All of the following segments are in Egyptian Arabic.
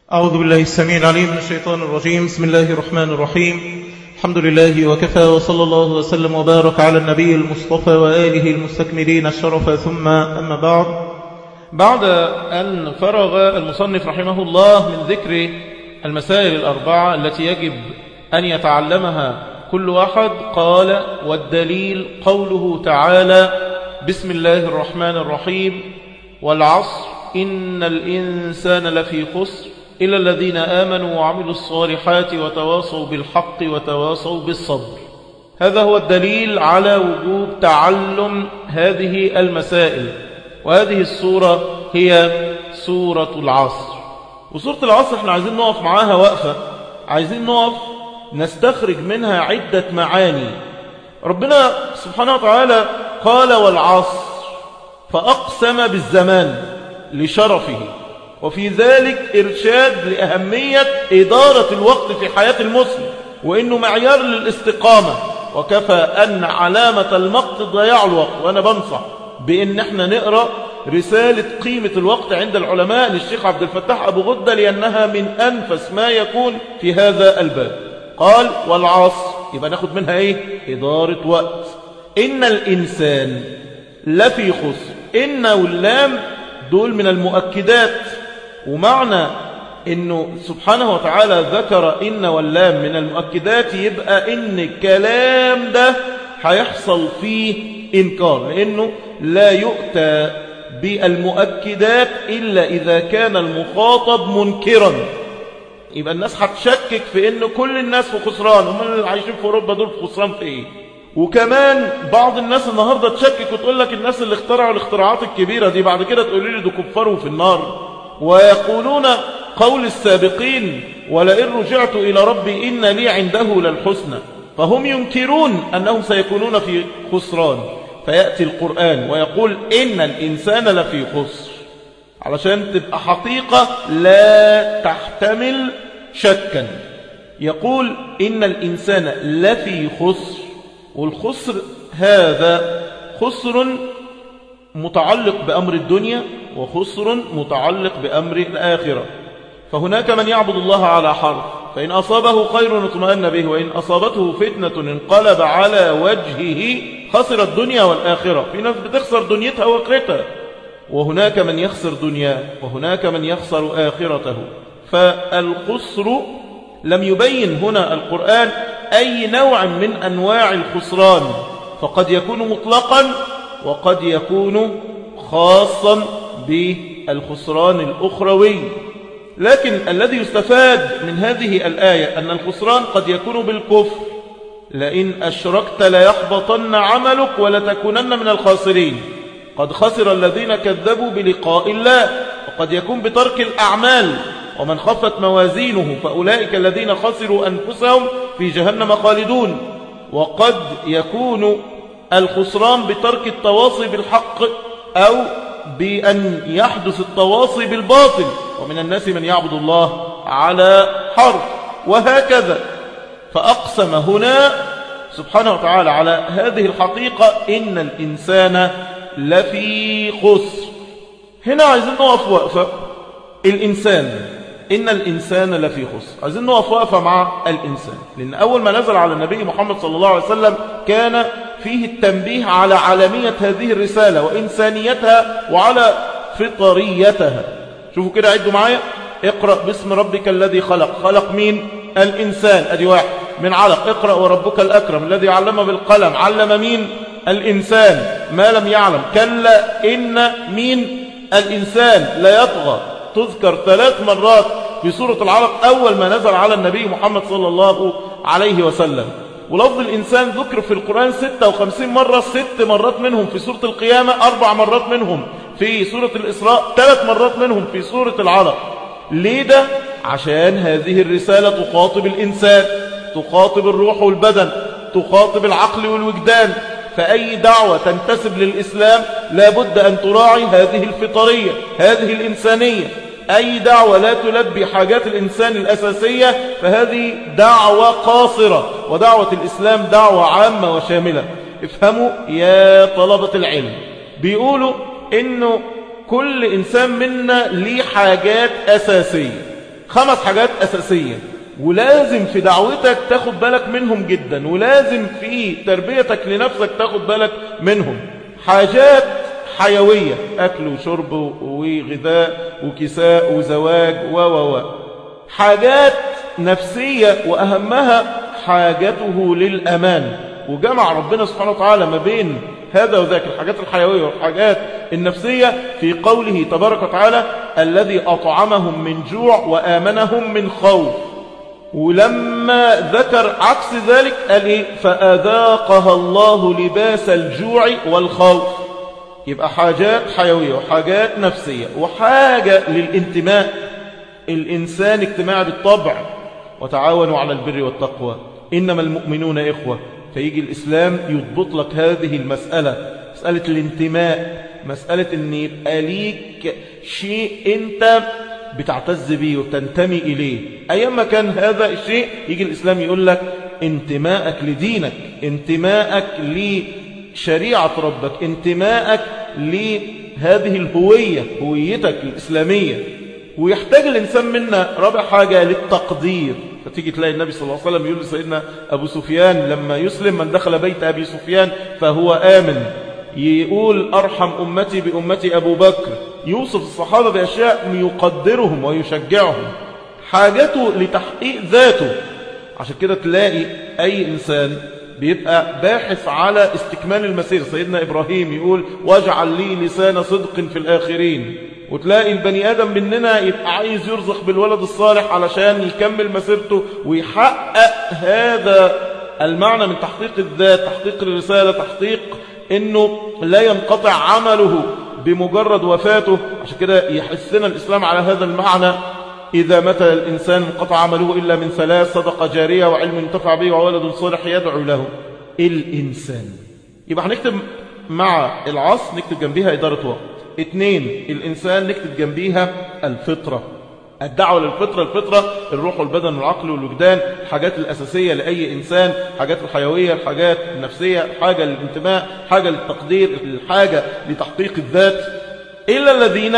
أعوذ بالله السميع العليم من الشيطان الرجيم بسم الله الرحمن الرحيم الحمد لله وكفى وصلى الله وسلم وبارك على النبي المصطفى وآله المستكملين الشرف ثم أما بعد بعد أن فرغ المصنف رحمه الله من ذكر المسائل الأربعة التي يجب أن يتعلمها كل واحد قال والدليل قوله تعالى بسم الله الرحمن الرحيم والعصر إن الإنسان لفي خسر إلا الذين آمنوا وعملوا الصالحات وتواصوا بالحق وتواصوا بالصبر هذا هو الدليل على وجوب تعلم هذه المسائل وهذه السورة هي سورة العصر وسورة العصر احنا عايزين نقف معاها وقفة عايزين نقف نستخرج منها عدة معاني ربنا سبحانه وتعالى قال والعصر فأقسم بالزمان لشرفه وفي ذلك إرشاد لأهمية إدارة الوقت في حياة المسلم وإنه معيار للاستقامة وكفى أن علامة المقت ضياع الوقت وأنا بنصح بأن احنا نقرأ رسالة قيمة الوقت عند العلماء للشيخ عبد الفتاح أبو غدة لأنها من أنفس ما يكون في هذا الباب قال والعصر يبقى ناخد منها ايه إدارة وقت إن الإنسان لفي خسر إن واللام دول من المؤكدات ومعنى انه سبحانه وتعالى ذكر ان واللام من المؤكدات يبقى ان الكلام ده هيحصل فيه انكار لانه لا يؤتى بالمؤكدات الا اذا كان المخاطب منكرا يبقى الناس هتشكك في ان كل الناس في خسران هم اللي عايشين في اوروبا دول في خسران في ايه وكمان بعض الناس النهاردة تشكك وتقول لك الناس اللي اخترعوا الاختراعات الكبيرة دي بعد كده تقولي لي دول كفروا في النار ويقولون قول السابقين ولئن رجعت إلى ربي إن لي عنده للحسنى فهم ينكرون أنهم سيكونون في خسران فيأتي القرآن ويقول إن الإنسان لفي خسر علشان تبقى حقيقة لا تحتمل شكا يقول إن الإنسان لفي خسر والخسر هذا خسر متعلق بأمر الدنيا وخسر متعلق بأمر الآخرة فهناك من يعبد الله على حرف فإن أصابه خير اطمأن به وإن أصابته فتنة انقلب على وجهه خسر الدنيا والآخرة في ناس بتخسر دنيتها وآخرتها وهناك من يخسر دنياه وهناك من يخسر آخرته فالخسر لم يبين هنا القرآن أي نوع من أنواع الخسران فقد يكون مطلقا وقد يكون خاصا بالخسران الأخروي لكن الذي يستفاد من هذه الآية أن الخسران قد يكون بالكفر لئن أشركت ليحبطن عملك ولتكونن من الخاسرين قد خسر الذين كذبوا بلقاء الله وقد يكون بترك الأعمال ومن خفت موازينه فأولئك الذين خسروا أنفسهم في جهنم خالدون وقد يكون الخسران بترك التواصي بالحق أو بأن يحدث التواصي بالباطل ومن الناس من يعبد الله على حرف وهكذا فأقسم هنا سبحانه وتعالى على هذه الحقيقة إن الإنسان لفي خسر هنا عايزين نقف وقفة الإنسان إن الإنسان لفي خسر عايزين نقف وقفة مع الإنسان لأن أول ما نزل على النبي محمد صلى الله عليه وسلم كان فيه التنبيه على عالمية هذه الرسالة وإنسانيتها وعلى فطريتها شوفوا كده عدوا معايا اقرأ باسم ربك الذي خلق خلق مين الإنسان أدي واحد من علق اقرأ وربك الأكرم الذي علم بالقلم علم مين الإنسان ما لم يعلم كلا إن مين الإنسان لا يطغى تذكر ثلاث مرات في سورة العلق أول ما نزل على النبي محمد صلى الله عليه وسلم ولفظ الإنسان ذكر في القرآن 56 مرة ست مرات منهم في سورة القيامة أربع مرات منهم في سورة الإسراء ثلاث مرات منهم في سورة العلق ليه ده؟ عشان هذه الرسالة تخاطب الإنسان تخاطب الروح والبدن تخاطب العقل والوجدان فأي دعوة تنتسب للإسلام لابد أن تراعي هذه الفطرية هذه الإنسانية أي دعوة لا تلبي حاجات الإنسان الأساسية فهذه دعوة قاصرة ودعوة الإسلام دعوة عامة وشاملة افهموا يا طلبة العلم بيقولوا إنه كل إنسان منا ليه حاجات أساسية خمس حاجات أساسية ولازم في دعوتك تاخد بالك منهم جدا ولازم في تربيتك لنفسك تاخد بالك منهم حاجات حيوية أكل وشرب وغذاء وكساء وزواج و و و حاجات نفسية وأهمها حاجته للأمان وجمع ربنا سبحانه وتعالى ما بين هذا وذاك الحاجات الحيوية والحاجات النفسية في قوله تبارك وتعالى الذي أطعمهم من جوع وآمنهم من خوف ولما ذكر عكس ذلك قال إيه فأذاقها الله لباس الجوع والخوف يبقى حاجات حيوية وحاجات نفسية وحاجة للانتماء الإنسان اجتماعي بالطبع وتعاونوا على البر والتقوى إنما المؤمنون إخوة فيجي الإسلام يضبط لك هذه المسألة مسألة الانتماء مسألة أن يبقى ليك شيء أنت بتعتز به وتنتمي إليه أيما كان هذا الشيء يجي الإسلام يقول لك انتماءك لدينك انتماءك لشريعة ربك انتماءك لهذه الهوية هويتك الإسلامية ويحتاج الإنسان منا رابع حاجة للتقدير فتيجي تلاقي النبي صلى الله عليه وسلم يقول لسيدنا أبو سفيان لما يسلم من دخل بيت أبي سفيان فهو آمن يقول أرحم أمتي بأمتي أبو بكر يوصف الصحابة بأشياء يقدرهم ويشجعهم حاجته لتحقيق ذاته عشان كده تلاقي أي إنسان بيبقى باحث على استكمال المسير سيدنا إبراهيم يقول واجعل لي لسان صدق في الآخرين وتلاقي البني آدم مننا يبقى عايز يرزق بالولد الصالح علشان يكمل مسيرته ويحقق هذا المعنى من تحقيق الذات تحقيق الرسالة تحقيق انه لا ينقطع عمله بمجرد وفاته عشان كده يحسنا الإسلام على هذا المعنى إذا مات الإنسان انقطع عمله إلا من ثلاث صدقة جارية وعلم ينتفع به وولد صالح يدعو له الإنسان يبقى هنكتب مع العصر نكتب جنبها إدارة وقت اثنين الإنسان نكتب جنبيها الفطرة الدعوة للفطرة الفطرة الروح والبدن والعقل والوجدان الحاجات الأساسية لأي إنسان حاجات الحيوية الحاجات النفسية حاجة للانتماء حاجة للتقدير الحاجة لتحقيق الذات إلا الذين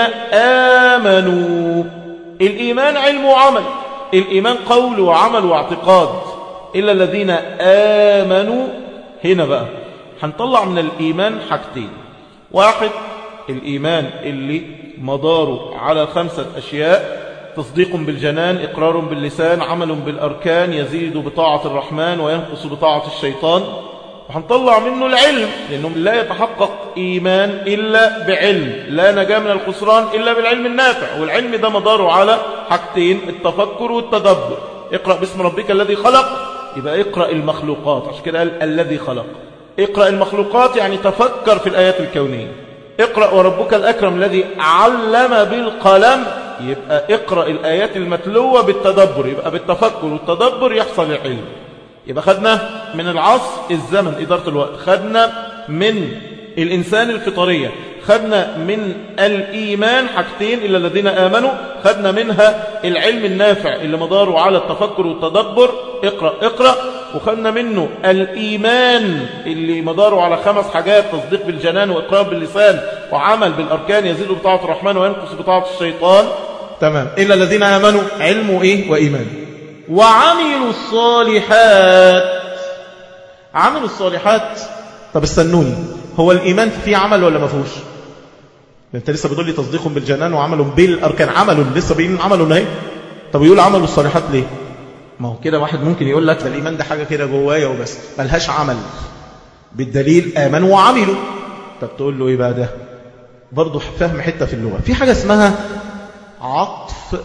آمنوا الإيمان علم وعمل الإيمان قول وعمل واعتقاد إلا الذين آمنوا هنا بقى هنطلع من الإيمان حاجتين واحد الإيمان اللي مداره على خمسة أشياء تصديق بالجنان إقرار باللسان عمل بالأركان يزيد بطاعة الرحمن وينقص بطاعة الشيطان وهنطلع منه العلم لأنه لا يتحقق إيمان إلا بعلم لا نجاة من الخسران إلا بالعلم النافع والعلم ده مداره على حاجتين التفكر والتدبر اقرأ باسم ربك الذي خلق يبقى اقرأ المخلوقات عشان كده قال الذي خلق اقرأ المخلوقات يعني تفكر في الآيات الكونية اقرأ وربك الأكرم الذي علم بالقلم يبقى اقرأ الآيات المتلوة بالتدبر يبقى بالتفكر والتدبر يحصل العلم يبقى خدنا من العصر الزمن إدارة الوقت خدنا من الإنسان الفطرية خدنا من الإيمان حاجتين إلا الذين آمنوا خدنا منها العلم النافع اللي مداره على التفكر والتدبر اقرأ اقرأ وخدنا منه الإيمان اللي مداره على خمس حاجات تصديق بالجنان وإقرار باللسان وعمل بالأركان يزيد بطاعة الرحمن وينقص بطاعة الشيطان تمام إلا الذين آمنوا علم إيه وإيمان وعملوا الصالحات عملوا الصالحات طب استنوني هو الإيمان فيه عمل ولا ما فيهوش انت لسه بتقول لي تصديق بالجنان وعمل بالأركان عمل لسه بيقول عمل اهي طب يقول عملوا الصالحات ليه ما هو كده واحد ممكن يقول لك ده الإيمان ده حاجة كده جوايا وبس ملهاش عمل بالدليل آمنوا وعملوا طب تقول له إيه بقى ده برضه فهم حتة في اللغة في حاجة اسمها عطف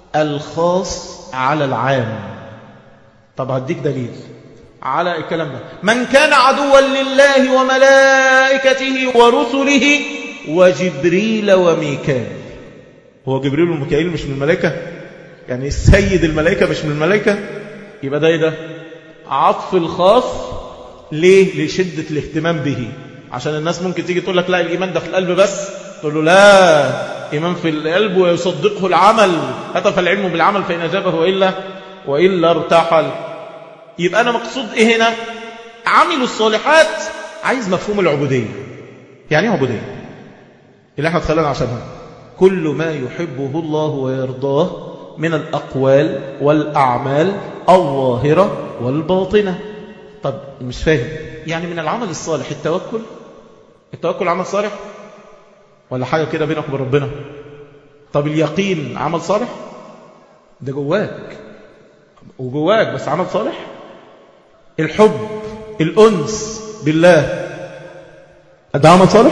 الخاص على العام طب هديك دليل على الكلام ده من كان عدوا لله وملائكته ورسله وجبريل وميكال هو جبريل وميكائيل مش من الملائكة يعني السيد الملائكة مش من الملائكة يبقى ده ايه ده عطف الخاص ليه لشدة الاهتمام به عشان الناس ممكن تيجي تقول لك لا الإيمان ده في القلب بس تقول له لا إيمان في القلب ويصدقه العمل هتف العلم بالعمل فإن أجابه وإلا وإلا ارتحل يبقى أنا مقصود إيه هنا عملوا الصالحات عايز مفهوم العبودية يعني ايه عبودية اللي احنا اتخلقنا عشانها كل ما يحبه الله ويرضاه من الأقوال والأعمال الظاهرة والباطنة طب مش فاهم يعني من العمل الصالح التوكل التوكل عمل صالح ولا حاجة كده بينك وبين ربنا طب اليقين عمل صالح ده جواك وجواك بس عمل صالح الحب الأنس بالله ده عمل صالح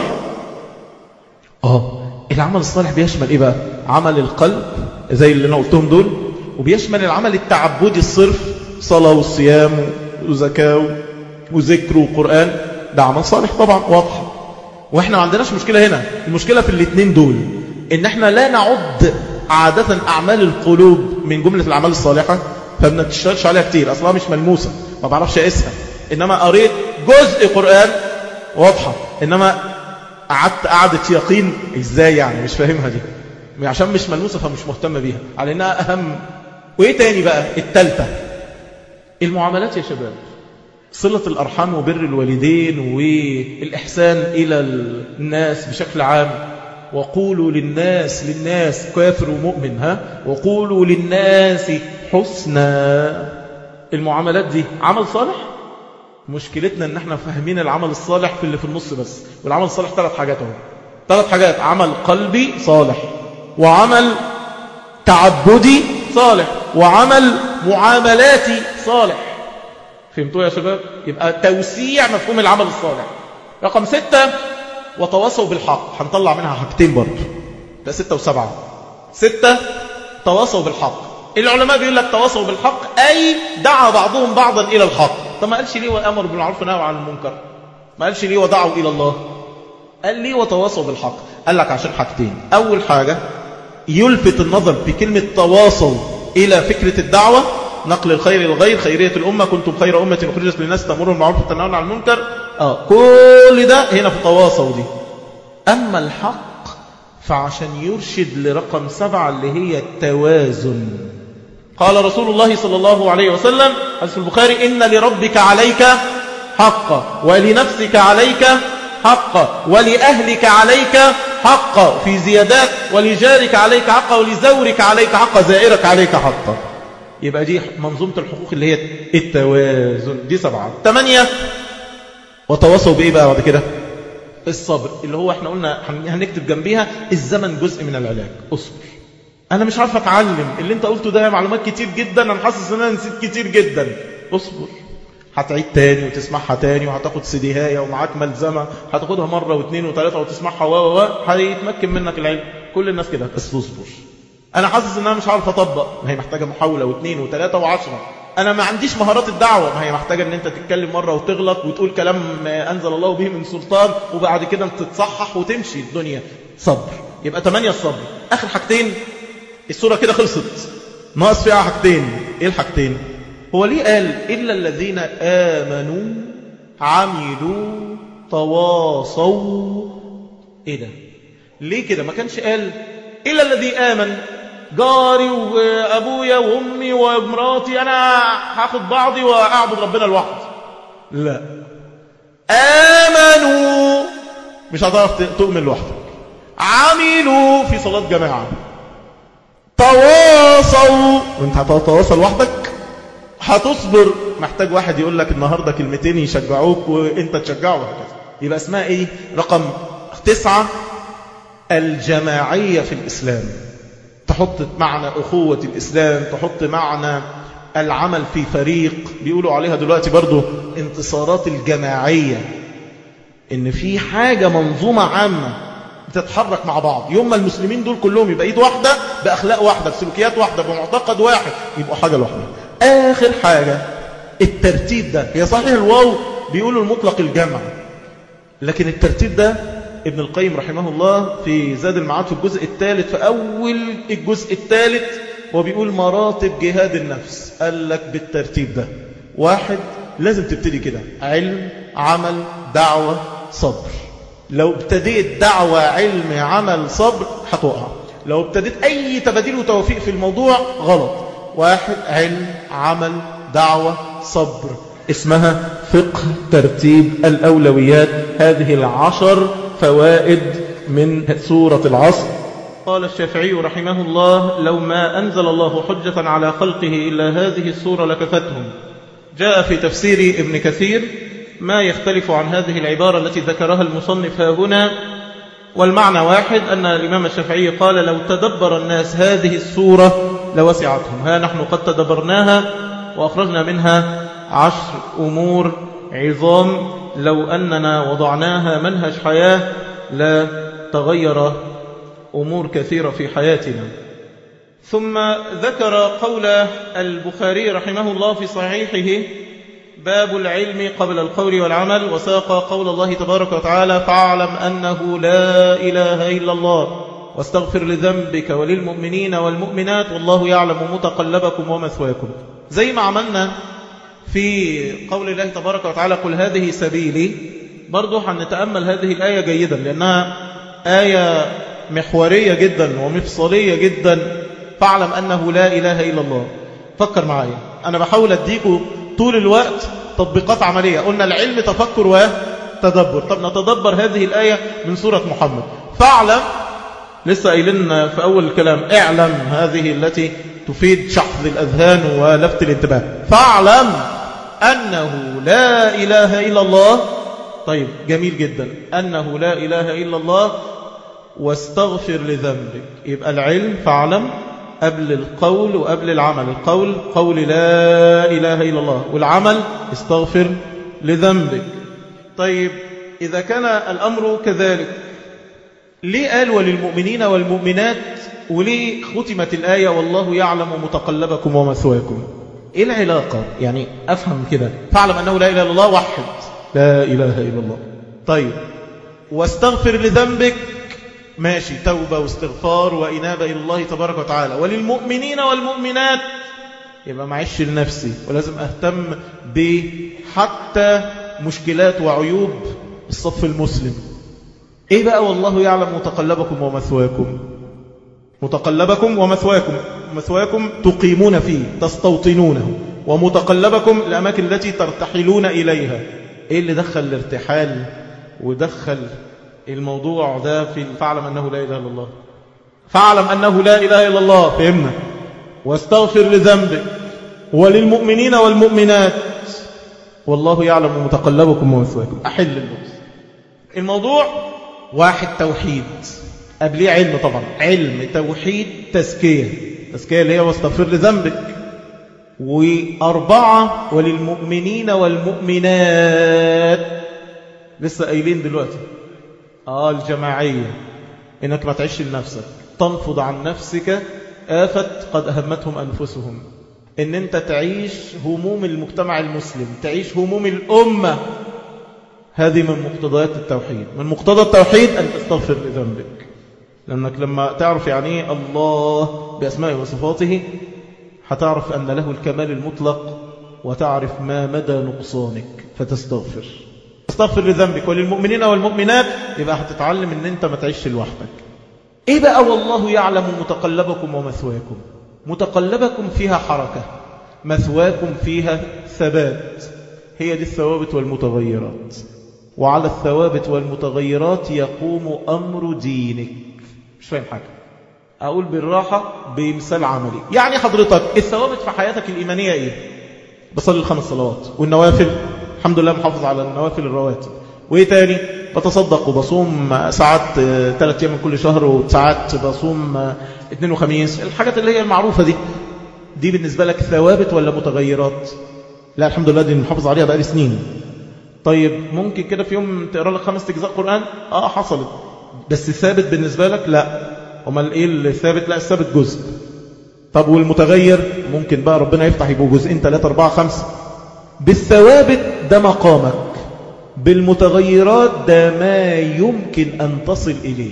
اه العمل الصالح بيشمل ايه بقى عمل القلب زي اللي انا قلتهم دول وبيشمل العمل التعبدي الصرف صلاة والصيام وزكاة وذكر وقرآن ده عمل صالح طبعا واضح واحنا ما عندناش مشكلة هنا المشكلة في الاثنين دول ان احنا لا نعد عادة اعمال القلوب من جملة الاعمال الصالحة فما بنشتغلش عليها كتير اصلا مش ملموسة ما بعرفش اقيسها انما قريت جزء قرآن واضحة انما قعدت قعدة يقين ازاي يعني مش فاهمها دي عشان مش ملموسة فمش مهتم بيها على انها اهم وايه تاني بقى التالتة المعاملات يا شباب صلة الأرحام وبر الوالدين والإحسان إلى الناس بشكل عام وقولوا للناس للناس كافر ومؤمن ها وقولوا للناس حسنا المعاملات دي عمل صالح مشكلتنا ان احنا فاهمين العمل الصالح في اللي في النص بس والعمل الصالح ثلاث حاجات اهو ثلاث حاجات عمل قلبي صالح وعمل تعبدي صالح وعمل معاملاتي صالح فهمتوا يا شباب يبقى توسيع مفهوم العمل الصالح رقم ستة وتواصوا بالحق هنطلع منها حاجتين برضه ده ستة وسبعة ستة تواصوا بالحق العلماء بيقول لك تواصوا بالحق أي دعا بعضهم بعضا إلى الحق طب ما قالش ليه وأمر بالمعروف ونهى عن المنكر ما قالش ليه ودعوا إلى الله قال ليه وتواصوا بالحق قال لك عشان حاجتين أول حاجة يلفت النظر في كلمة تواصل إلى فكرة الدعوة نقل الخير للغير خيرية الأمة كنتم خير أمة أخرجت للناس تأمرون بالمعروف وتنهون عن المنكر آه كل ده هنا في تواصل دي أما الحق فعشان يرشد لرقم سبعة اللي هي التوازن قال رسول الله صلى الله عليه وسلم حديث البخاري إن لربك عليك حقا ولنفسك عليك حقا ولأهلك عليك حقا في زيادات ولجارك عليك حقا ولزورك عليك حقا زائرك عليك حقا يبقى دي منظومة الحقوق اللي هي التوازن دي سبعة ثمانية وتواصوا بإيه بقى بعد كده الصبر اللي هو احنا قلنا هنكتب جنبيها الزمن جزء من العلاج اصبر انا مش عارف اتعلم اللي انت قلته ده معلومات كتير جدا انا حاسس ان انا نسيت كتير جدا اصبر هتعيد تاني وتسمعها تاني وهتاخد سيديهاية ومعاك ملزمة هتاخدها مرة واثنين وثلاثة وتسمعها و و هيتمكن منك العلم كل الناس كده بس تصبر انا حاسس ان انا مش عارف اطبق ما هي محتاجة محاولة واثنين وثلاثة وعشرة انا ما عنديش مهارات الدعوة ما هي محتاجة ان انت تتكلم مرة وتغلط وتقول كلام ما انزل الله به من سلطان وبعد كده انت تتصحح وتمشي الدنيا صبر يبقى ثمانية الصبر اخر حاجتين السورة كده خلصت ناقص فيها حاجتين ايه الحاجتين هو ليه قال إلا الذين آمنوا عملوا تواصوا إيه ده ليه كده ما كانش قال إلا الذي آمن جاري وأبويا وأمي ومراتي أنا هاخد بعضي وأعبد ربنا لوحدي لا آمنوا مش هتعرف تؤمن لوحدك عملوا في صلاة جماعة تواصوا وانت هتتواصل وحدك هتصبر محتاج واحد يقول لك النهاردة كلمتين يشجعوك وانت تشجعه وهكذا يبقى اسمها ايه رقم تسعة الجماعية في الإسلام تحط معنى أخوة الإسلام تحط معنى العمل في فريق بيقولوا عليها دلوقتي برضو انتصارات الجماعية ان في حاجة منظومة عامة بتتحرك مع بعض يوم ما المسلمين دول كلهم يبقى ايد واحدة بأخلاق واحدة بسلوكيات واحدة بمعتقد واحد يبقوا حاجة لوحدة آخر حاجة الترتيب ده هي صحيح الواو بيقولوا المطلق الجمع لكن الترتيب ده ابن القيم رحمه الله في زاد المعاد في الجزء الثالث في أول الجزء الثالث هو بيقول مراتب جهاد النفس قال لك بالترتيب ده واحد لازم تبتدي كده علم عمل دعوة صبر لو ابتديت دعوة علم عمل صبر هتقع لو ابتديت أي تباديل وتوفيق في الموضوع غلط واحد علم عمل دعوة صبر اسمها فقه ترتيب الأولويات هذه العشر فوائد من سورة العصر قال الشافعي رحمه الله لو ما أنزل الله حجة على خلقه إلا هذه السورة لكفتهم جاء في تفسير ابن كثير ما يختلف عن هذه العبارة التي ذكرها المصنف ها هنا والمعنى واحد أن الإمام الشافعي قال لو تدبر الناس هذه السورة لوسعتهم ها نحن قد تدبرناها وأخرجنا منها عشر أمور عظام لو أننا وضعناها منهج حياة لا تغير أمور كثيرة في حياتنا ثم ذكر قول البخاري رحمه الله في صحيحه باب العلم قبل القول والعمل وساق قول الله تبارك وتعالى فاعلم أنه لا إله إلا الله واستغفر لذنبك وللمؤمنين والمؤمنات والله يعلم متقلبكم ومثواكم زي ما عملنا في قول الله تبارك وتعالى قل هذه سبيلي برضو هنتأمل هذه الآية جيدا لأنها آية محورية جدا ومفصلية جدا فاعلم أنه لا إله إلا الله فكر معايا أنا بحاول أديكم طول الوقت تطبيقات عملية قلنا العلم تفكر وتدبر طب نتدبر هذه الآية من سورة محمد فاعلم لسه قايلين في أول الكلام اعلم هذه التي تفيد شحذ الأذهان ولفت الانتباه فاعلم أنه لا إله إلا الله طيب جميل جدا أنه لا إله إلا الله واستغفر لذنبك يبقى العلم فاعلم قبل القول وقبل العمل القول قول لا إله إلا الله والعمل استغفر لذنبك طيب إذا كان الأمر كذلك ليه قال وللمؤمنين والمؤمنات وليه ختمت الآية والله يعلم متقلبكم ومثواكم إيه العلاقة يعني أفهم كده فاعلم أنه لا إله إلا الله وحد لا إله إلا الله طيب واستغفر لذنبك ماشي توبة واستغفار وإنابة إلى الله تبارك وتعالى وللمؤمنين والمؤمنات يبقى معيش لنفسي ولازم أهتم بحتى مشكلات وعيوب الصف المسلم إيه بقى والله يعلم متقلبكم ومثواكم متقلبكم ومثواكم مثواكم تقيمون فيه تستوطنونه ومتقلبكم الأماكن التي ترتحلون إليها إيه اللي دخل الارتحال ودخل الموضوع ده في فاعلم أنه لا إله إلا الله فاعلم أنه لا إله إلا الله فهمنا واستغفر لذنبك وللمؤمنين والمؤمنات والله يعلم متقلبكم ومثواكم أحل اللغز الموضوع واحد توحيد قبليه علم طبعا علم توحيد تزكية تزكية اللي هي واستغفر لذنبك وأربعة وللمؤمنين والمؤمنات لسه قايلين دلوقتي آه الجماعية إنك ما تعيش لنفسك تنفض عن نفسك آفة قد أهمتهم أنفسهم إن أنت تعيش هموم المجتمع المسلم تعيش هموم الأمة هذه من مقتضيات التوحيد من مقتضى التوحيد أن تستغفر لذنبك لأنك لما تعرف يعني إيه الله بأسمائه وصفاته هتعرف أن له الكمال المطلق وتعرف ما مدى نقصانك فتستغفر استغفر لذنبك وللمؤمنين والمؤمنات يبقى هتتعلم ان انت ما تعيش لوحدك ايه بقى والله يعلم متقلبكم ومثواكم متقلبكم فيها حركة مثواكم فيها ثبات هي دي الثوابت والمتغيرات وعلى الثوابت والمتغيرات يقوم أمر دينك مش فاهم حاجة أقول بالراحة بمثال عملي يعني حضرتك الثوابت في حياتك الإيمانية إيه بصلي الخمس صلوات والنوافل الحمد لله محافظ على النوافل الرواتب وإيه تاني بتصدق وبصوم ساعات ثلاث أيام من كل شهر وساعات بصوم اثنين وخميس الحاجات اللي هي المعروفة دي دي بالنسبة لك ثوابت ولا متغيرات لا الحمد لله دي محافظ عليها بقالي سنين طيب ممكن كده في يوم تقرا لك خمس اجزاء قرآن اه حصلت بس ثابت بالنسبة لك لا امال ايه اللي ثابت لا الثابت جزء طب والمتغير ممكن بقى ربنا يفتح يبقوا جزئين ثلاثة أربعة خمسة بالثوابت ده مقامك بالمتغيرات ده ما يمكن أن تصل إليه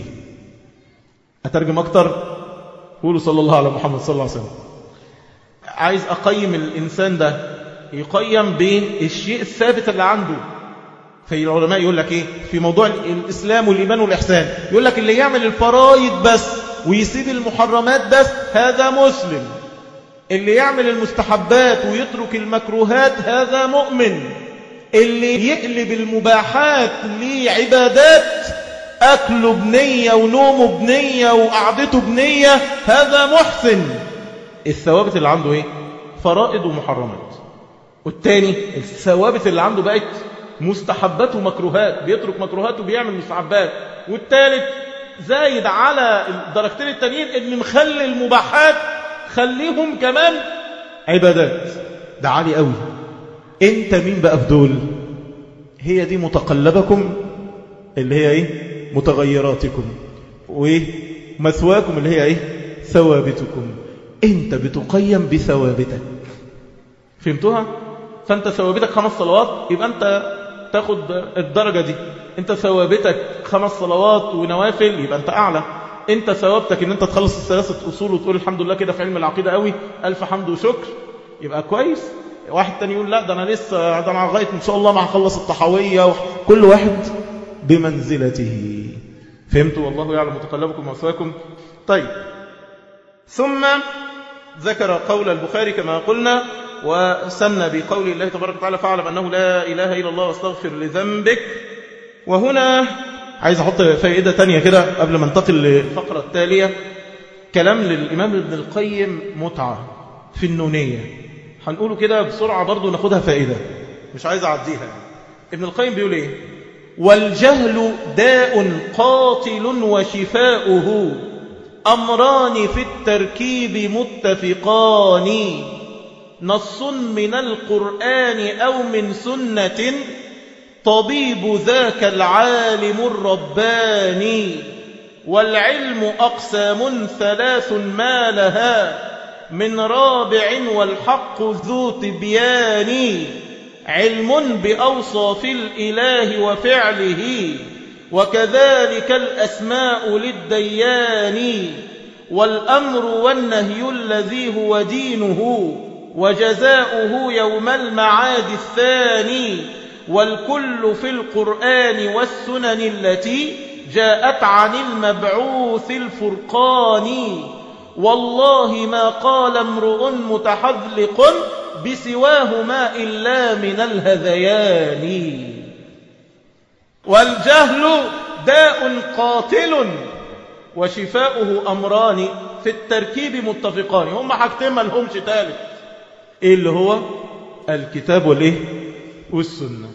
أترجم أكتر قولوا صلى الله على محمد صلى الله عليه وسلم عايز أقيم الإنسان ده يقيم بالشيء الثابت اللي عنده في العلماء يقول لك إيه في موضوع الإسلام والإيمان والإحسان يقول لك اللي يعمل الفرايد بس ويسيب المحرمات بس هذا مسلم اللي يعمل المستحبات ويترك المكروهات هذا مؤمن اللي يقلب المباحات لعبادات أكله بنية ونومه بنية وقعدته بنية هذا محسن الثوابت اللي عنده ايه فرائض ومحرمات والتاني الثوابت اللي عنده بقت مستحبات ومكروهات بيترك مكروهات وبيعمل مستحبات والتالت زايد على الدرجتين التانيين ان مخلي المباحات خليهم كمان عبادات ده عالي قوي انت مين بقى في دول هي دي متقلبكم اللي هي ايه متغيراتكم وايه مثواكم اللي هي ايه ثوابتكم انت بتقيم بثوابتك فهمتوها فانت ثوابتك خمس صلوات يبقى انت تاخد الدرجة دي انت ثوابتك خمس صلوات ونوافل يبقى انت اعلى انت ثوابتك ان انت تخلص الثلاثة اصول وتقول الحمد لله كده في علم العقيدة قوي الف حمد وشكر يبقى كويس واحد تاني يقول لا ده انا لسه ده انا لغايه ان شاء الله ما هخلص الطحاويه كل واحد بمنزلته فهمتوا والله يعلم متقلبكم ومثواكم طيب ثم ذكر قول البخاري كما قلنا وسن بقول الله تبارك وتعالى فاعلم أنه لا إله إلا الله واستغفر لذنبك وهنا عايز أحط فائدة تانية كده قبل ما انتقل للفقرة التالية كلام للإمام ابن القيم متعة في النونية هنقوله كده بسرعة برضو ناخدها فائدة مش عايز أعديها ابن القيم بيقول إيه والجهل داء قاتل وشفاؤه أمران في التركيب متفقان نص من القرآن أو من سنة طبيب ذاك العالم الرباني والعلم أقسام ثلاث ما لها من رابع والحق ذو تبيان علم بأوصاف الإله وفعله وكذلك الأسماء للديان والأمر والنهي الذي هو دينه وجزاؤه يوم المعاد الثاني والكل في القرآن والسنن التي جاءت عن المبعوث الفرقان والله ما قال امرؤ متحذلق بسواهما إلا من الهذيان والجهل داء قاتل وشفاؤه أمران في التركيب متفقان هم حاجتين ما لهمش ثالث ايه اللي هو الكتاب والايه والسنة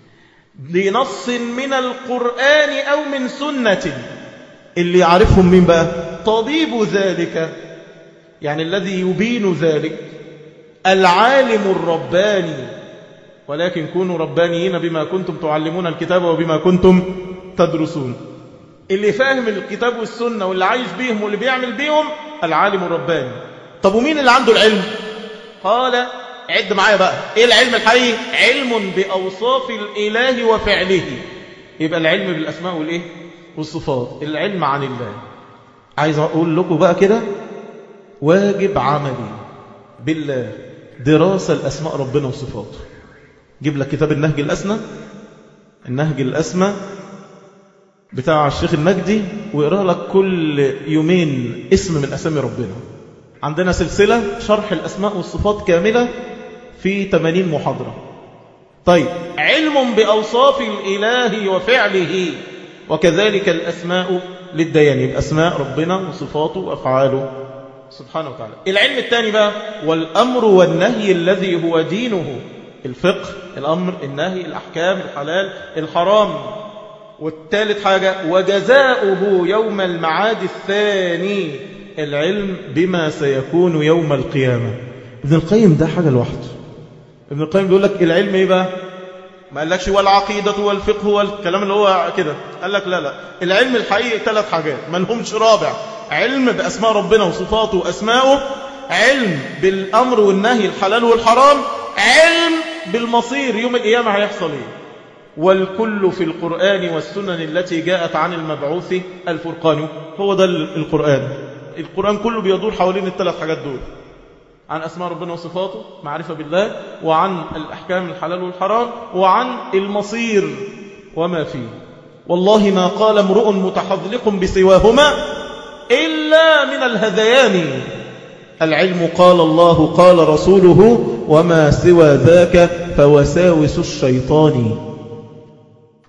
بنص من القرآن أو من سنة اللي يعرفهم مين بقى طبيب ذلك يعني الذي يبين ذلك العالم الرباني ولكن كونوا ربانيين بما كنتم تعلمون الكتاب وبما كنتم تدرسون اللي فاهم الكتاب والسنة واللي عايش بيهم واللي بيعمل بيهم العالم الرباني طب ومين اللي عنده العلم قال عد معايا بقى ايه العلم الحقيقي علم بأوصاف الإله وفعله يبقى العلم بالأسماء والإيه والصفات العلم عن الله عايز أقول لكم بقى كده واجب عملي بالله دراسة الأسماء ربنا وصفاته جيب لك كتاب النهج الأسنى النهج الأسمى بتاع الشيخ النجدي ويقرأ لك كل يومين اسم من أسامي ربنا عندنا سلسلة شرح الأسماء والصفات كاملة في 80 محاضرة طيب علم بأوصاف الإله وفعله وكذلك الأسماء للديان الأسماء ربنا وصفاته وأفعاله سبحانه وتعالى العلم الثاني بقى والأمر والنهي الذي هو دينه الفقه الأمر النهي الأحكام الحلال الحرام والثالث حاجة وجزاؤه يوم المعاد الثاني العلم بما سيكون يوم القيامة ابن القيم ده حاجة لوحده ابن القيم بيقول لك العلم ايه بقى ما قالكش والعقيدة والفقه والكلام اللي هو كده قال لك لا لا العلم الحقيقي ثلاث حاجات ما لهمش رابع علم بأسماء ربنا وصفاته وأسماؤه علم بالأمر والنهي الحلال والحرام علم بالمصير يوم القيامة هيحصل ايه والكل في القرآن والسنن التي جاءت عن المبعوث الفرقان هو ده القرآن القرآن كله بيدور حوالين الثلاث حاجات دول عن أسماء ربنا وصفاته معرفة بالله وعن الأحكام الحلال والحرام وعن المصير وما فيه والله ما قال امرؤ متحذلق بسواهما إلا من الهذيان العلم قال الله قال رسوله وما سوى ذاك فوساوس الشيطان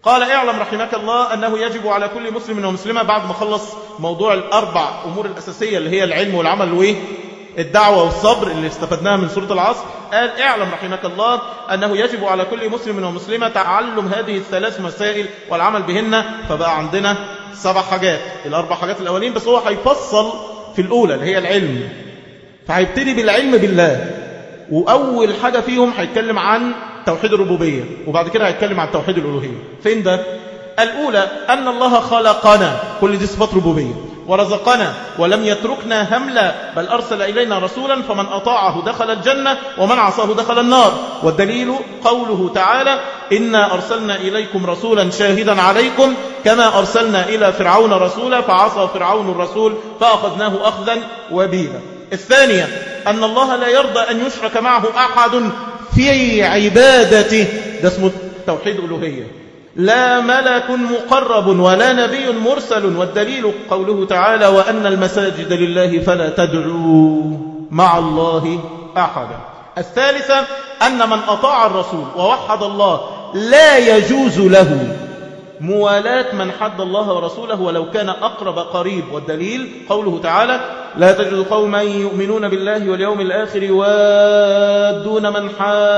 قال اعلم رحمك الله أنه يجب على كل مسلم ومسلمة بعد ما خلص موضوع الأربع أمور الأساسية اللي هي العلم والعمل وإيه الدعوة والصبر اللي استفدناها من سورة العصر قال اعلم رحمك الله أنه يجب على كل مسلم ومسلمة تعلم هذه الثلاث مسائل والعمل بهن فبقى عندنا سبع حاجات الأربع حاجات الأولين بس هو هيفصل في الأولى اللي هي العلم فهيبتدي بالعلم بالله وأول حاجة فيهم هيتكلم عن توحيد الربوبية وبعد كده هيتكلم عن توحيد الألوهية فين ده؟ الأولى أن الله خلقنا كل دي صفات ربوبية ورزقنا ولم يتركنا هملا بل أرسل إلينا رسولا فمن أطاعه دخل الجنة ومن عصاه دخل النار والدليل قوله تعالى إنا أرسلنا إليكم رسولا شاهدا عليكم كما أرسلنا إلى فرعون رسولا فعصى فرعون الرسول فأخذناه أخذا وبيلا الثانية أن الله لا يرضى أن يشرك معه أحد في عبادته ده اسمه توحيد ألوهية لا ملك مقرب ولا نبي مرسل والدليل قوله تعالى وأن المساجد لله فلا تدعوا مع الله أحدا الثالثة أن من أطاع الرسول ووحد الله لا يجوز له موالاة من حد الله ورسوله ولو كان أقرب قريب والدليل قوله تعالى لا تجد قوما يؤمنون بالله واليوم الآخر يوادون من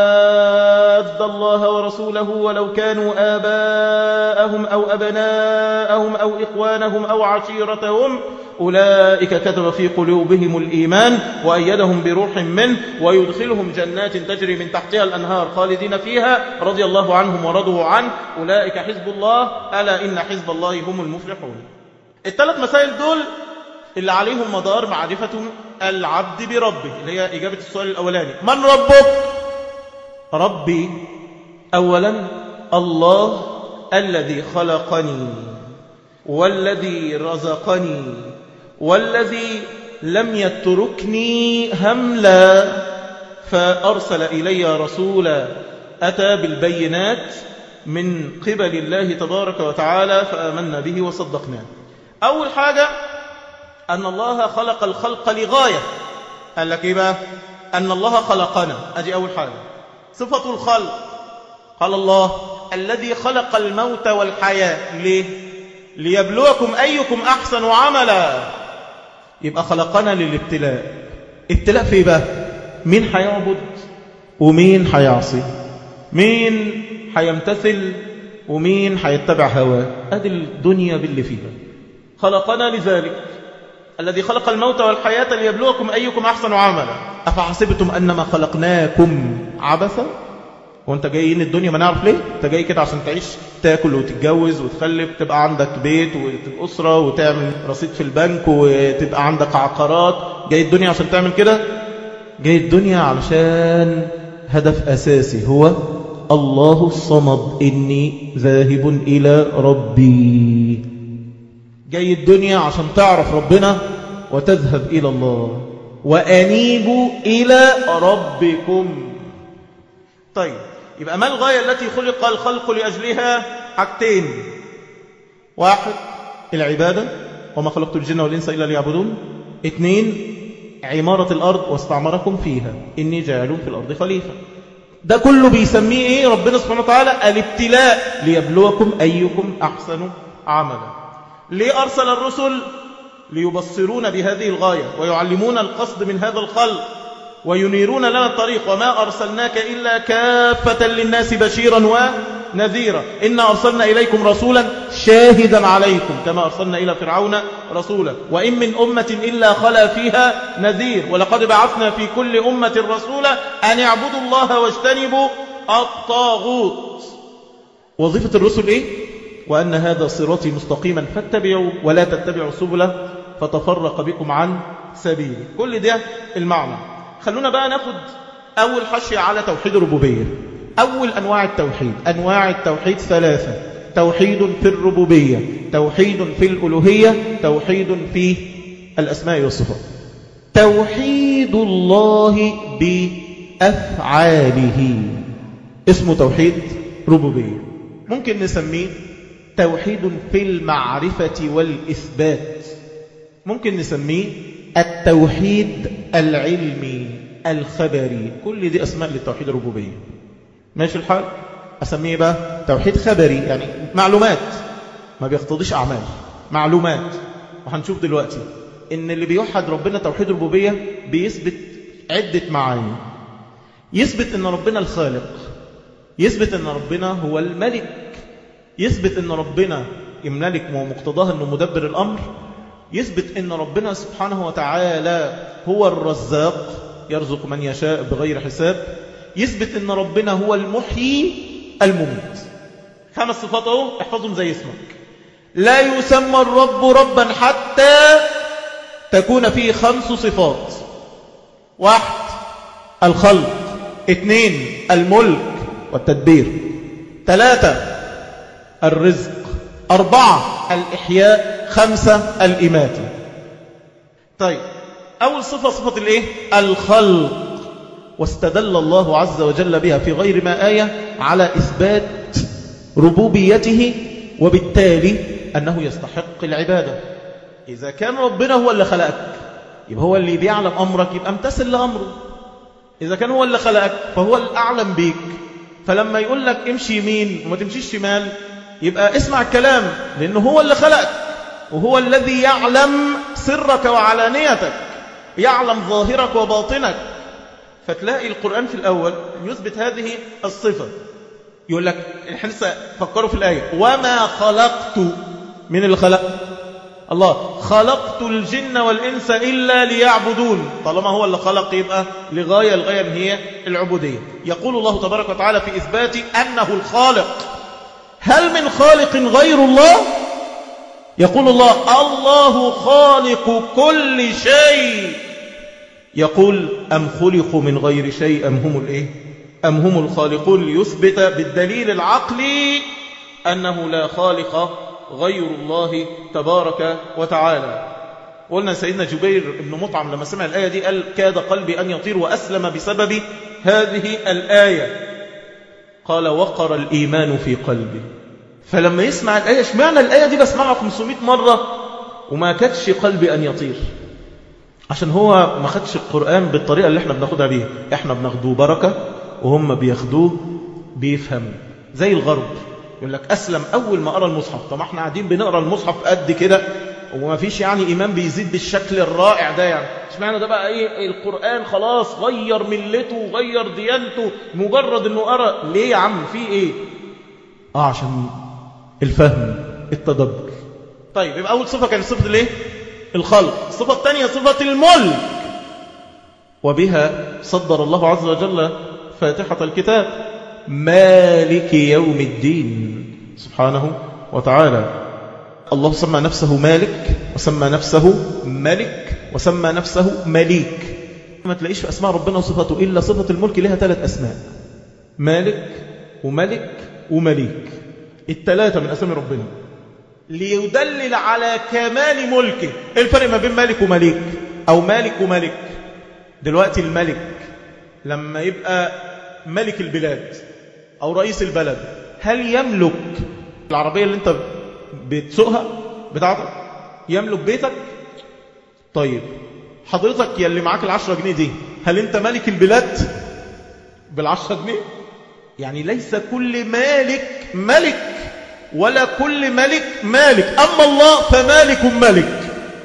حاد الله ورسوله ولو كانوا آباءهم أو أبناءهم أو إخوانهم أو عشيرتهم أولئك كتب في قلوبهم الإيمان وأيدهم بروح منه ويدخلهم جنات تجري من تحتها الأنهار خالدين فيها رضي الله عنهم ورضوا عنه أولئك حزب الله ألا إن حزب الله هم المفلحون الثلاث مسائل دول اللي عليهم مدار معرفة العبد بربه اللي هي إجابة السؤال الأولاني من ربك؟ ربي أولا الله الذي خلقني والذي رزقني والذي لم يتركني هملا فأرسل إلي رسولا أتى بالبينات من قبل الله تبارك وتعالى فآمنا به وصدقناه أول حاجة أن الله خلق الخلق لغاية قال لك إيه بقى أن الله خلقنا أدي أول حاجة صفة الخلق قال الله الذي خلق الموت والحياة ليه ليبلوكم أيكم أحسن عملا يبقى خلقنا للابتلاء ابتلاء في بقى مين هيعبد ومين هيعصي مين هيمتثل ومين هيتبع هواه ادي الدنيا باللي فيها خلقنا لذلك الذي خلق الموت والحياة ليبلوكم أيكم أحسن عملا أفحسبتم أنما خلقناكم عبثا وانت جايين الدنيا ما نعرف ليه انت جاي كده عشان تعيش تاكل وتتجوز وتخلف تبقى عندك بيت وأسرة وتعمل رصيد في البنك وتبقى عندك عقارات جاي الدنيا عشان تعمل كده جاي الدنيا علشان هدف أساسي هو الله الصمد إني ذاهب إلى ربي جاي الدنيا عشان تعرف ربنا وتذهب إلى الله وأنيبوا إلى ربكم طيب يبقى ما الغاية التي خلق الخلق لأجلها حاجتين واحد العبادة وما خلقت الجن والإنس إلا ليعبدون اثنين عمارة الأرض واستعمركم فيها إني جاعل في الأرض خليفة ده كله بيسميه إيه ربنا سبحانه وتعالى الابتلاء ليبلوكم أيكم أحسن عملا ليه أرسل الرسل ليبصرون بهذه الغاية ويعلمون القصد من هذا الخلق وينيرون لنا الطريق وما أرسلناك إلا كافة للناس بشيرا ونذيرا إنا أرسلنا إليكم رسولا شاهدا عليكم كما أرسلنا إلى فرعون رسولا وإن من أمة إلا خلا فيها نذير ولقد بعثنا في كل أمة رسولا أن اعبدوا الله واجتنبوا الطاغوت وظيفة الرسل إيه؟ وأن هذا صراطي مستقيما فاتبعوا ولا تتبعوا سبلا فتفرق بكم عن سبيله كل ده المعنى خلونا بقى ناخد أول حشية على توحيد الربوبية أول أنواع التوحيد أنواع التوحيد ثلاثة توحيد في الربوبية توحيد في الألوهية توحيد في الأسماء والصفات توحيد الله بأفعاله اسمه توحيد ربوبية ممكن نسميه توحيد في المعرفة والإثبات ممكن نسميه التوحيد العلمي الخبري كل دي أسماء للتوحيد الربوبية ماشي الحال أسميه بقى توحيد خبري يعني معلومات ما بيقتضيش أعمال معلومات وهنشوف دلوقتي إن اللي بيوحد ربنا توحيد ربوبية بيثبت عدة معاني يثبت إن ربنا الخالق يثبت إن ربنا هو الملك يثبت إن ربنا يملك ومقتضاه أنه مدبر الأمر يثبت أن ربنا سبحانه وتعالى هو الرزاق يرزق من يشاء بغير حساب يثبت أن ربنا هو المحيي المميت خمس صفات اهو احفظهم زي اسمك لا يسمى الرب ربا حتى تكون فيه خمس صفات واحد الخلق اثنين الملك والتدبير ثلاثة الرزق أربعة الإحياء خمسة الإماتة طيب أول صفة صفة الإيه؟ الخلق واستدل الله عز وجل بها في غير ما آية على إثبات ربوبيته وبالتالي أنه يستحق العبادة إذا كان ربنا هو اللي خلقك يبقى هو اللي بيعلم أمرك يبقى امتثل لأمره إذا كان هو اللي خلقك فهو الأعلم بيك فلما يقول لك امشي يمين وما تمشيش شمال يبقى اسمع الكلام لأنه هو اللي خلقك وهو الذي يعلم سرك وعلانيتك يعلم ظاهرك وباطنك فتلاقي القرآن في الأول يثبت هذه الصفة يقول لك احنا لسه فكروا في الآية وما خلقت من اللي خلق الله خلقت الجن والإنس إلا ليعبدون طالما هو اللي خلق يبقى لغاية الغاية هي العبودية يقول الله تبارك وتعالى في إثبات أنه الخالق هل من خالق غير الله يقول الله الله خالق كل شيء يقول أم خلقوا من غير شيء أم هم الإيه أم هم الخالقون ليثبت بالدليل العقلي أنه لا خالق غير الله تبارك وتعالى قلنا سيدنا جبير بن مطعم لما سمع الآية دي قال كاد قلبي أن يطير وأسلم بسبب هذه الآية قال وقر الإيمان في قلبي فلما يسمع الآية اشمعنى الآية دي بسمعها 500 مرة وما كدش قلبي أن يطير عشان هو ما خدش القرآن بالطريقة اللي احنا بناخدها بيها احنا بناخدوه بركة وهم بياخدوه بيفهم زي الغرب يقول لك أسلم أول ما أرى المصحف طب احنا قاعدين بنقرأ المصحف قد كده وما فيش يعني إيمان بيزيد بالشكل الرائع ده يعني اشمعنى ده بقى ايه القرآن خلاص غير ملته وغير ديانته مجرد انه قرأ ليه يا عم في ايه اه عشان الفهم التدبر طيب يبقى أول صفة كانت صفة الايه الخلق الصفة الثانية صفة الملك وبها صدر الله عز وجل فاتحة الكتاب مالك يوم الدين سبحانه وتعالى الله سمى نفسه مالك وسمى نفسه ملك وسمى نفسه مليك ما تلاقيش في أسماء ربنا وصفته إلا صفة الملك لها ثلاث أسماء مالك وملك ومليك الثلاثة من أسماء ربنا ليدلل على كمال ملكه ايه الفرق ما بين مالك ومليك او مالك وملك دلوقتي الملك لما يبقى ملك البلاد او رئيس البلد هل يملك العربية اللي انت بتسوقها بتاعتك يملك بيتك طيب حضرتك يلي معاك العشرة جنيه دي هل انت ملك البلاد بالعشرة جنيه يعني ليس كل مالك ملك ولا كل ملك مالك أما الله فمالك ملك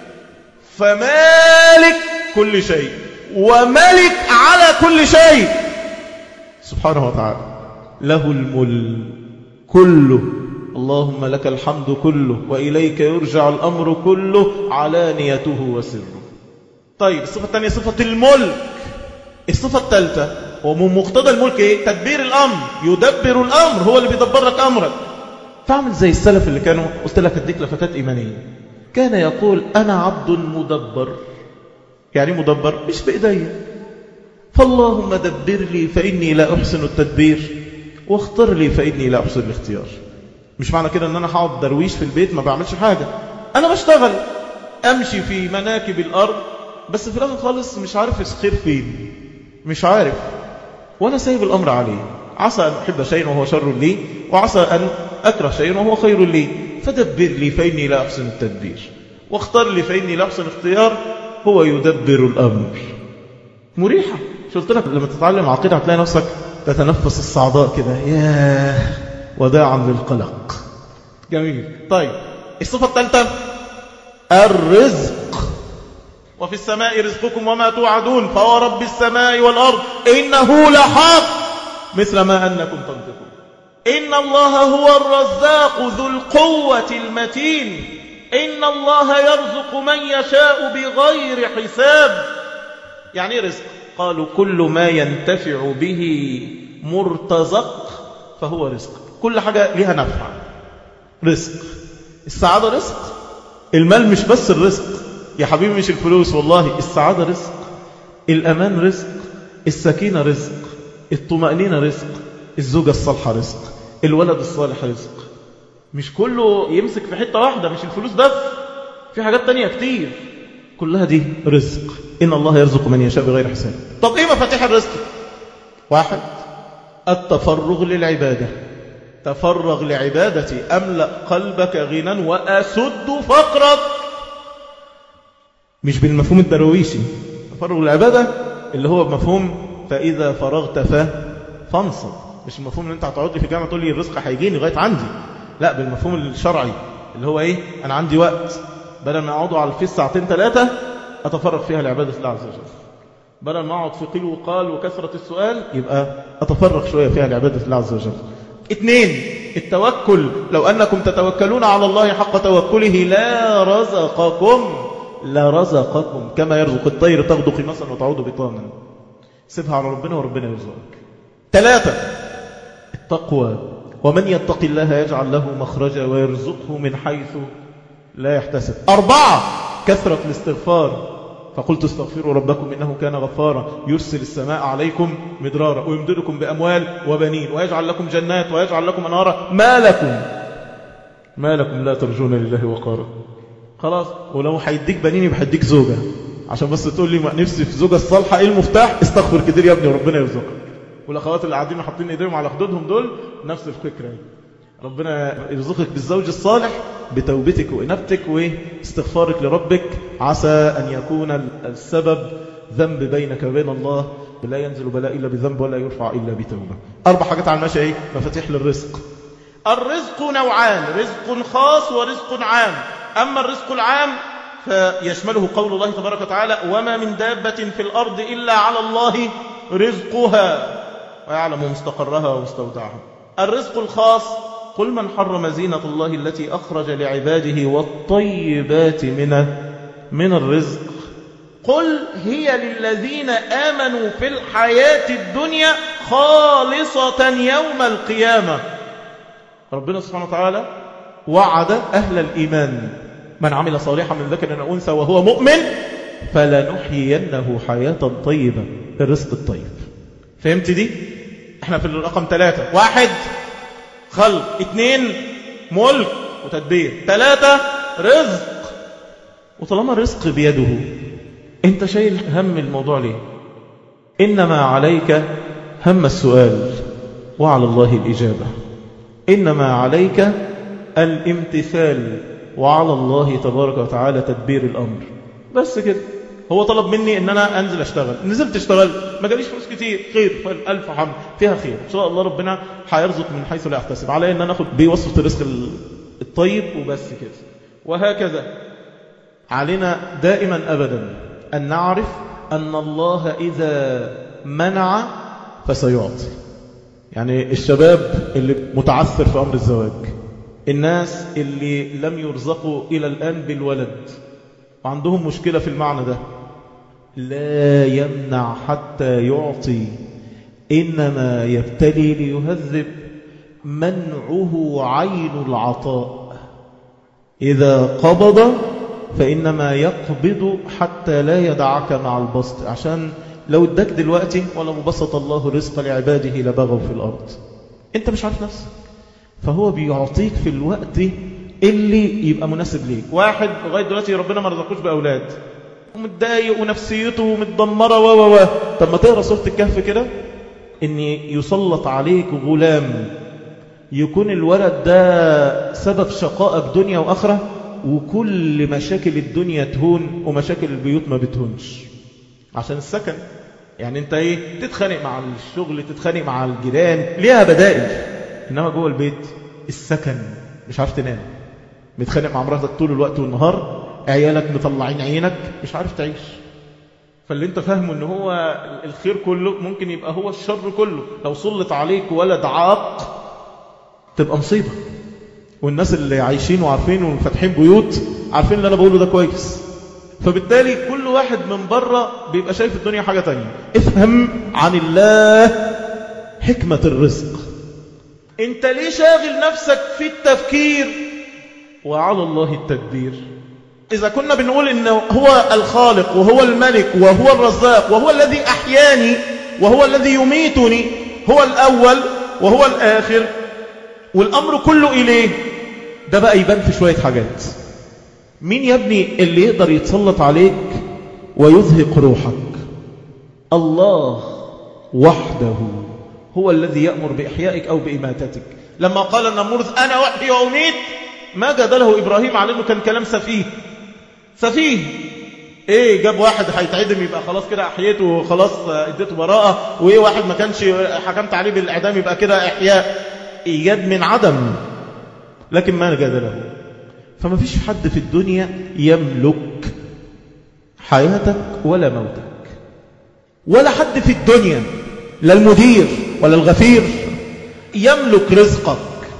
فمالك كل شيء وملك على كل شيء سبحانه وتعالى له الملك كله اللهم لك الحمد كله وإليك يرجع الأمر كله علانيته وسره طيب الصفة الثانية صفة الملك الصفة الثالثة ومن مقتضى الملك ايه تدبير الأمر يدبر الأمر هو اللي بيدبر لك أمرك فاعمل زي السلف اللي كانوا قلت لك اديك لفتات إيمانية كان يقول أنا عبد مدبر يعني مدبر مش بإيديا فاللهم دبر لي فإني لا أحسن التدبير واختر لي فإني لا أحسن الاختيار مش معنى كده أن أنا هقعد درويش في البيت ما بعملش حاجة أنا بشتغل أمشي في مناكب الأرض بس في الآخر خالص مش عارف الخير فين مش عارف وأنا سايب الأمر عليه عسى أن أحب شيئا وهو شر لي وعسى أن أكره شيئا وهو خير لي فدبر لي فإني لا أحسن التدبير واختار لي فإني لا أحسن اختيار هو يدبر الأمر مريحة شو قلت لك لما تتعلم عقيدة هتلاقي نفسك تتنفس الصعداء كده ياه وداعا للقلق جميل طيب الصفة الثالثة الرزق وفي السماء رزقكم وما توعدون فورب السماء والأرض إنه لحق مثل ما أنكم تنطقون إن الله هو الرزاق ذو القوة المتين إن الله يرزق من يشاء بغير حساب يعني رزق قالوا كل ما ينتفع به مرتزق فهو رزق كل حاجة لها نفع رزق السعادة رزق المال مش بس الرزق يا حبيبي مش الفلوس والله السعادة رزق الأمان رزق السكينة رزق الطمأنينة رزق الزوجة الصالحة رزق الولد الصالح رزق مش كله يمسك في حتة واحدة مش الفلوس بس في حاجات تانية كتير كلها دي رزق إن الله يرزق من يشاء بغير حساب طب إيه مفاتيح الرزق واحد التفرغ للعبادة تفرغ لعبادتي أملأ قلبك غنى وأسد فقرك مش بالمفهوم الدرويشي تفرغ للعبادة اللي هو بمفهوم فإذا فرغت ف فانصب مش المفهوم ان انت هتقعد لي في الجامعه تقول لي الرزق هيجيني لغايه عندي لا بالمفهوم الشرعي اللي هو ايه انا عندي وقت بدل ما اقعد على الفيس ساعتين ثلاثه اتفرغ فيها لعباده الله عز وجل بدل ما اقعد في قيل وقال وكثره السؤال يبقى اتفرغ شويه فيها لعباده الله عز وجل اثنين التوكل لو انكم تتوكلون على الله حق توكله لا رزقكم لا رزقكم كما يرزق الطير تغدو خماسا وتعود بطانا سيبها على ربنا وربنا يرزقك ثلاثة التقوى ومن يتق الله يجعل له مخرجا ويرزقه من حيث لا يحتسب أربعة كثرة الاستغفار فقلت استغفروا ربكم إنه كان غفارا يرسل السماء عليكم مدرارا ويمددكم بأموال وبنين ويجعل لكم جنات ويجعل لكم أنهارا ما لكم ما لكم لا ترجون لله وقارا خلاص ولو هيديك بنين يبقى هيديك زوجة عشان بس تقول لي نفسي في زوجة الصالحة ايه المفتاح استغفر كتير يا ابني وربنا يرزقك والاخوات اللي قاعدين حاطين ايديهم على خدودهم دول نفس الفكره ربنا يرزقك بالزوج الصالح بتوبتك وانابتك واستغفارك لربك عسى ان يكون السبب ذنب بينك وبين الله لا ينزل بلاء الا بذنب ولا يرفع الا بتوبه اربع حاجات على المشي ايه مفاتيح للرزق الرزق نوعان رزق خاص ورزق عام اما الرزق العام فيشمله قول الله تبارك وتعالى وما من دابة في الأرض إلا على الله رزقها ويعلم مستقرها ومستودعها الرزق الخاص قل من حرم زينة الله التي أخرج لعباده والطيبات من من الرزق قل هي للذين آمنوا في الحياة الدنيا خالصة يوم القيامة ربنا سبحانه وتعالى وعد أهل الإيمان من عمل صالحا من ذكر أو أنثى وهو مؤمن فلنحيينه حياة طيبة الرزق الطيب فهمت دي؟ احنا في الرقم ثلاثة واحد خلق اثنين ملك وتدبير ثلاثة رزق وطالما الرزق بيده انت شايل هم الموضوع ليه إنما عليك هم السؤال وعلى الله الإجابة إنما عليك الامتثال وعلى الله تبارك وتعالى تدبير الأمر بس كده هو طلب مني ان انا انزل اشتغل نزلت اشتغل ما جاليش فلوس كتير خير الف حمد فيها خير ان شاء الله ربنا هيرزق من حيث لا احتسب علي ان انا اخد بوصفه الرزق الطيب وبس كده وهكذا علينا دائما ابدا ان نعرف ان الله اذا منع فسيعطي يعني الشباب اللي متعثر في امر الزواج الناس اللي لم يرزقوا الى الان بالولد وعندهم مشكلة في المعنى ده لا يمنع حتى يعطي إنما يبتلي ليهذب منعه عين العطاء إذا قبض فإنما يقبض حتى لا يدعك مع البسط عشان لو اداك دلوقتي ولو بسط الله رزق لعباده لبغوا في الأرض انت مش عارف نفسك فهو بيعطيك في الوقت اللي يبقى مناسب ليك واحد لغايه دلوقتي ربنا ما رزقوش باولاد ومتضايق ونفسيته متدمره و و و طب ما تقرا سوره الكهف كده ان يسلط عليك غلام يكون الولد ده سبب شقائك دنيا واخره وكل مشاكل الدنيا تهون ومشاكل البيوت ما بتهونش عشان السكن يعني انت ايه تتخانق مع الشغل تتخانق مع الجيران ليها بدائل انما جوه البيت السكن مش عارف تنام متخانق مع مراتك طول الوقت والنهار عيالك مطلعين عينك مش عارف تعيش فاللي انت فاهمه ان هو الخير كله ممكن يبقى هو الشر كله لو سلط عليك ولد عاق تبقى مصيبة والناس اللي عايشين وعارفين وفاتحين بيوت عارفين اللي انا بقوله ده كويس فبالتالي كل واحد من بره بيبقى شايف الدنيا حاجة تانية افهم عن الله حكمة الرزق انت ليه شاغل نفسك في التفكير وعلى الله التدبير إذا كنا بنقول إنه هو الخالق وهو الملك وهو الرزاق وهو الذي أحياني وهو الذي يميتني هو الأول وهو الآخر والأمر كله إليه ده بقى يبان في شوية حاجات مين يا ابني اللي يقدر يتسلط عليك ويزهق روحك الله وحده هو الذي يأمر بإحيائك أو بإماتتك لما قال النمرذ أنا وحدي وأميت ما جادله إبراهيم على أنه كان كلام سفيه سفيه ايه جاب واحد هيتعدم يبقى خلاص كده احييته وخلاص اديته براءة وايه واحد ما كانش حكمت عليه بالاعدام يبقى كده احياء ايجاد من عدم لكن ما جادله فما فيش حد في الدنيا يملك حياتك ولا موتك ولا حد في الدنيا لا المدير ولا الغفير يملك رزقك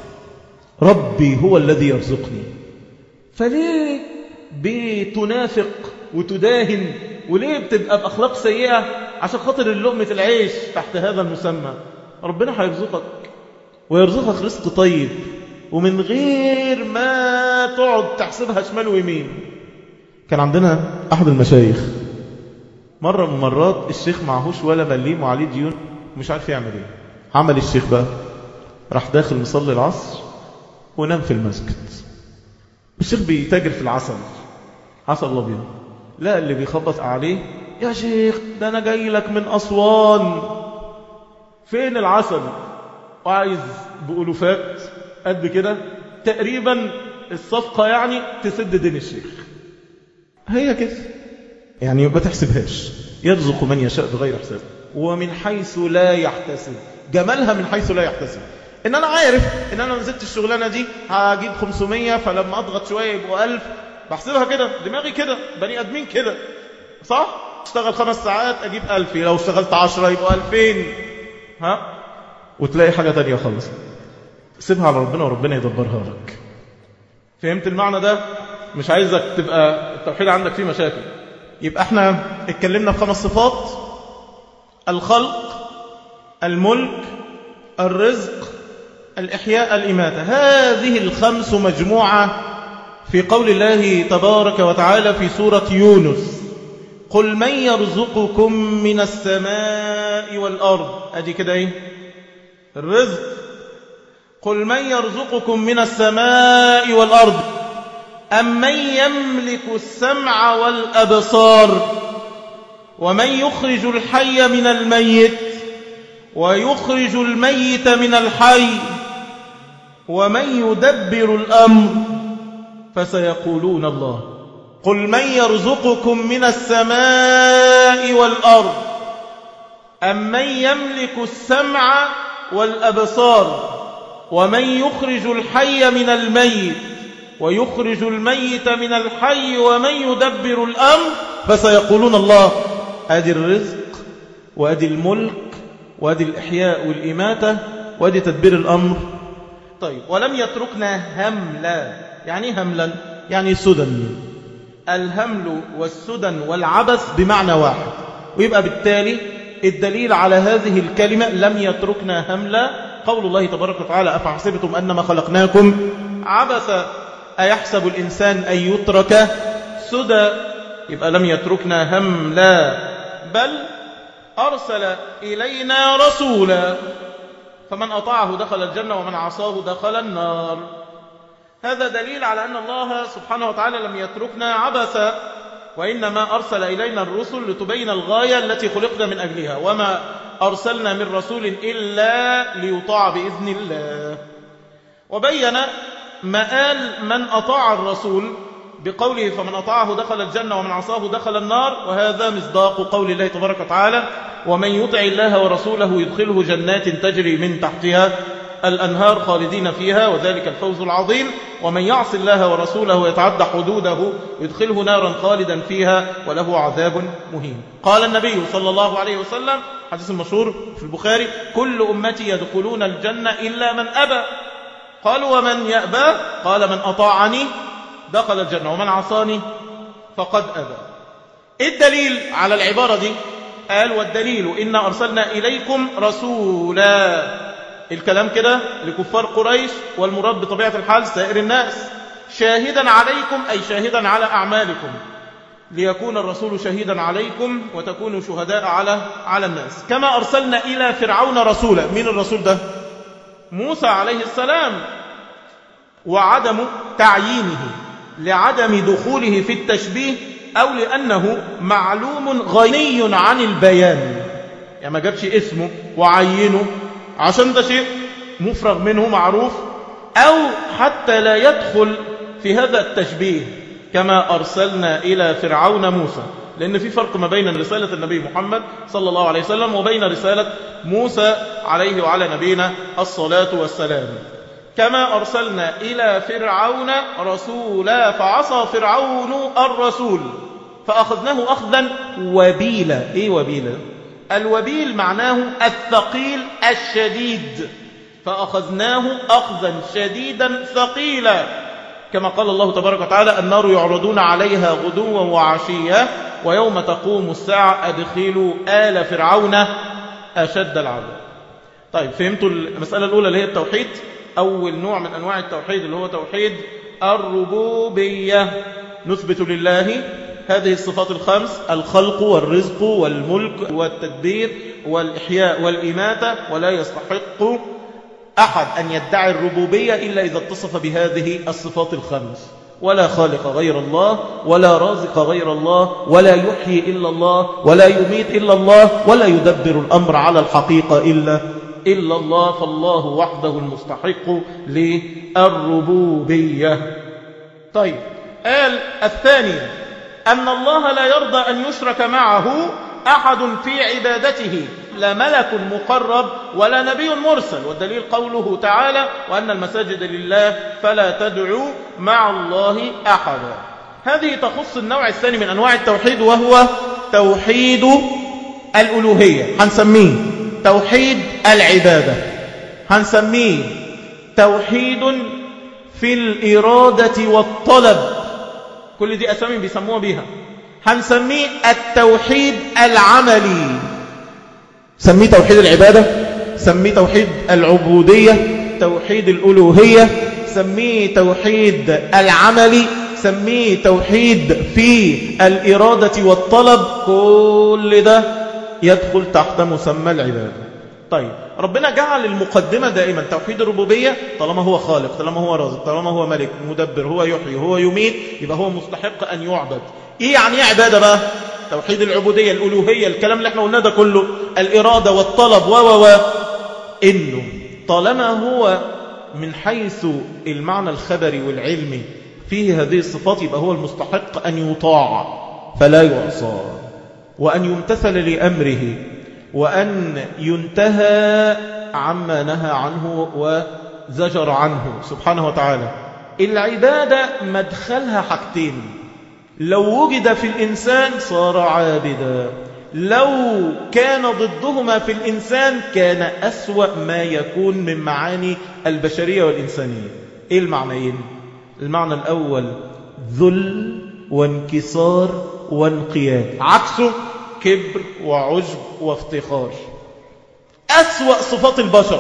ربي هو الذي يرزقني فليه بتنافق وتداهن وليه بتبقى بأخلاق سيئة عشان خاطر اللقمة العيش تحت هذا المسمى ربنا هيرزقك ويرزقك رزق طيب ومن غير ما تقعد تحسبها شمال ويمين كان عندنا أحد المشايخ مرة من مرات الشيخ معهوش ولا مليم وعليه ديون مش عارف يعمل ايه عمل الشيخ بقى راح داخل مصلي العصر ونام في المسجد الشيخ بيتاجر في العسل عسل الابيض لا اللي بيخبط عليه يا شيخ ده انا جاي لك من اسوان فين العسل وعايز بألوفات قد كده تقريبا الصفقة يعني تسد دين الشيخ هي كده يعني ما تحسبهاش يرزق من يشاء بغير حساب ومن حيث لا يحتسب جمالها من حيث لا يحتسب ان انا عارف ان انا نزلت الشغلانه دي هجيب 500 فلما اضغط شويه يبقوا 1000 بحسبها كده دماغي كده بني ادمين كده صح اشتغل خمس ساعات اجيب 1000 لو اشتغلت 10 يبقوا 2000 ها وتلاقي حاجه تانية خالص سيبها على ربنا وربنا يدبرها لك فهمت المعنى ده مش عايزك تبقى التوحيد عندك فيه مشاكل يبقى احنا اتكلمنا في خمس صفات الخلق الملك الرزق الإحياء الإماتة هذه الخمس مجموعة في قول الله تبارك وتعالى في سورة يونس قل من يرزقكم من السماء والأرض أدي كده ايه الرزق قل من يرزقكم من السماء والأرض أم من يملك السمع والأبصار ومن يخرج الحي من الميت ويخرج الميت من الحي ومن يدبر الأمر فسيقولون الله قل من يرزقكم من السماء والأرض أم من يملك السمع والأبصار ومن يخرج الحي من الميت ويخرج الميت من الحي ومن يدبر الأمر فسيقولون الله أدي الرزق وأدي الملك وأدي الإحياء والإماتة وأدي تدبير الأمر طيب ولم يتركنا هملا يعني هملا يعني سدى الهمل والسدى والعبث بمعنى واحد ويبقى بالتالي الدليل على هذه الكلمة لم يتركنا هملا قول الله تبارك وتعالى أفحسبتم أنما خلقناكم عبثا أيحسب الإنسان أن يترك سدى يبقى لم يتركنا هملا بل أرسل إلينا رسولا فمن أطاعه دخل الجنة ومن عصاه دخل النار هذا دليل على أن الله سبحانه وتعالى لم يتركنا عبثا وإنما أرسل إلينا الرسل لتبين الغاية التي خلقنا من أجلها وما أرسلنا من رسول إلا ليطاع بإذن الله وبين مآل من أطاع الرسول بقوله فمن أطاعه دخل الجنة ومن عصاه دخل النار وهذا مصداق قول الله تبارك وتعالى ومن يطع الله ورسوله يدخله جنات تجري من تحتها الأنهار خالدين فيها وذلك الفوز العظيم ومن يعص الله ورسوله ويتعدى حدوده يدخله نارا خالدا فيها وله عذاب مهين قال النبي صلى الله عليه وسلم حديث المشهور في البخاري كل أمتي يدخلون الجنة إلا من أبى قالوا ومن يأبى قال من أطاعني دخل الجنة ومن عصاني فقد أبى إيه الدليل على العبارة دي قال والدليل إن أرسلنا إليكم رسولا الكلام كده لكفار قريش والمراد بطبيعة الحال سائر الناس شاهدا عليكم أي شاهدا على أعمالكم ليكون الرسول شهيدا عليكم وتكونوا شهداء على على الناس كما أرسلنا إلى فرعون رسولا مين الرسول ده موسى عليه السلام وعدم تعيينه لعدم دخوله في التشبيه أو لأنه معلوم غني عن البيان يعني ما جابش اسمه وعينه عشان ده شيء مفرغ منه معروف أو حتى لا يدخل في هذا التشبيه كما أرسلنا إلى فرعون موسى لأن في فرق ما بين رسالة النبي محمد صلى الله عليه وسلم وبين رسالة موسى عليه وعلى نبينا الصلاة والسلام كما أرسلنا إلى فرعون رسولا فعصى فرعون الرسول فأخذناه أخذا وبيلا إيه وبيلا الوبيل معناه الثقيل الشديد فأخذناه أخذا شديدا ثقيلا كما قال الله تبارك وتعالى النار يعرضون عليها غدوا وعشيا ويوم تقوم الساعة أدخلوا آل فرعون أشد العذاب طيب فهمتوا المسألة الأولى اللي هي التوحيد أول نوع من أنواع التوحيد اللي هو توحيد الربوبية نثبت لله هذه الصفات الخمس الخلق والرزق والملك والتدبير والإحياء والإماتة ولا يستحق أحد أن يدعي الربوبية إلا إذا اتصف بهذه الصفات الخمس ولا خالق غير الله ولا رازق غير الله ولا يحيي إلا الله ولا يميت إلا الله ولا يدبر الأمر على الحقيقة إلا إلا الله فالله وحده المستحق للربوبية طيب قال الثاني أن الله لا يرضى أن يشرك معه أحد في عبادته لا ملك مقرب ولا نبي مرسل والدليل قوله تعالى وأن المساجد لله فلا تدعوا مع الله أحدا هذه تخص النوع الثاني من أنواع التوحيد وهو توحيد الألوهية هنسميه توحيد العبادة هنسميه توحيد في الإرادة والطلب كل دي أسامي بيسموها بيها هنسميه التوحيد العملي سميه توحيد العبادة سميه توحيد العبودية توحيد الألوهية سميه توحيد العملي سميه توحيد في الإرادة والطلب كل ده يدخل تحت مسمى العبادة طيب ربنا جعل المقدمة دائما توحيد الربوبية طالما هو خالق طالما هو رازق طالما هو ملك مدبر هو يحيي هو يميت يبقى هو مستحق أن يعبد إيه يعني ايه عبادة بقى توحيد العبودية الألوهية الكلام اللي احنا قلناه ده كله الإرادة والطلب و و و إنه طالما هو من حيث المعنى الخبري والعلمي فيه هذه الصفات يبقى هو المستحق أن يطاع فلا يعصى وأن يمتثل لأمره وأن ينتهى عما نهى عنه وزجر عنه سبحانه وتعالى العبادة مدخلها حاجتين لو وجد في الإنسان صار عابدا لو كان ضدهما في الإنسان كان أسوأ ما يكون من معاني البشرية والإنسانية إيه المعنيين؟ المعنى الأول ذل وانكسار وانقياد عكسه كبر وعجب وافتخار أسوأ صفات البشر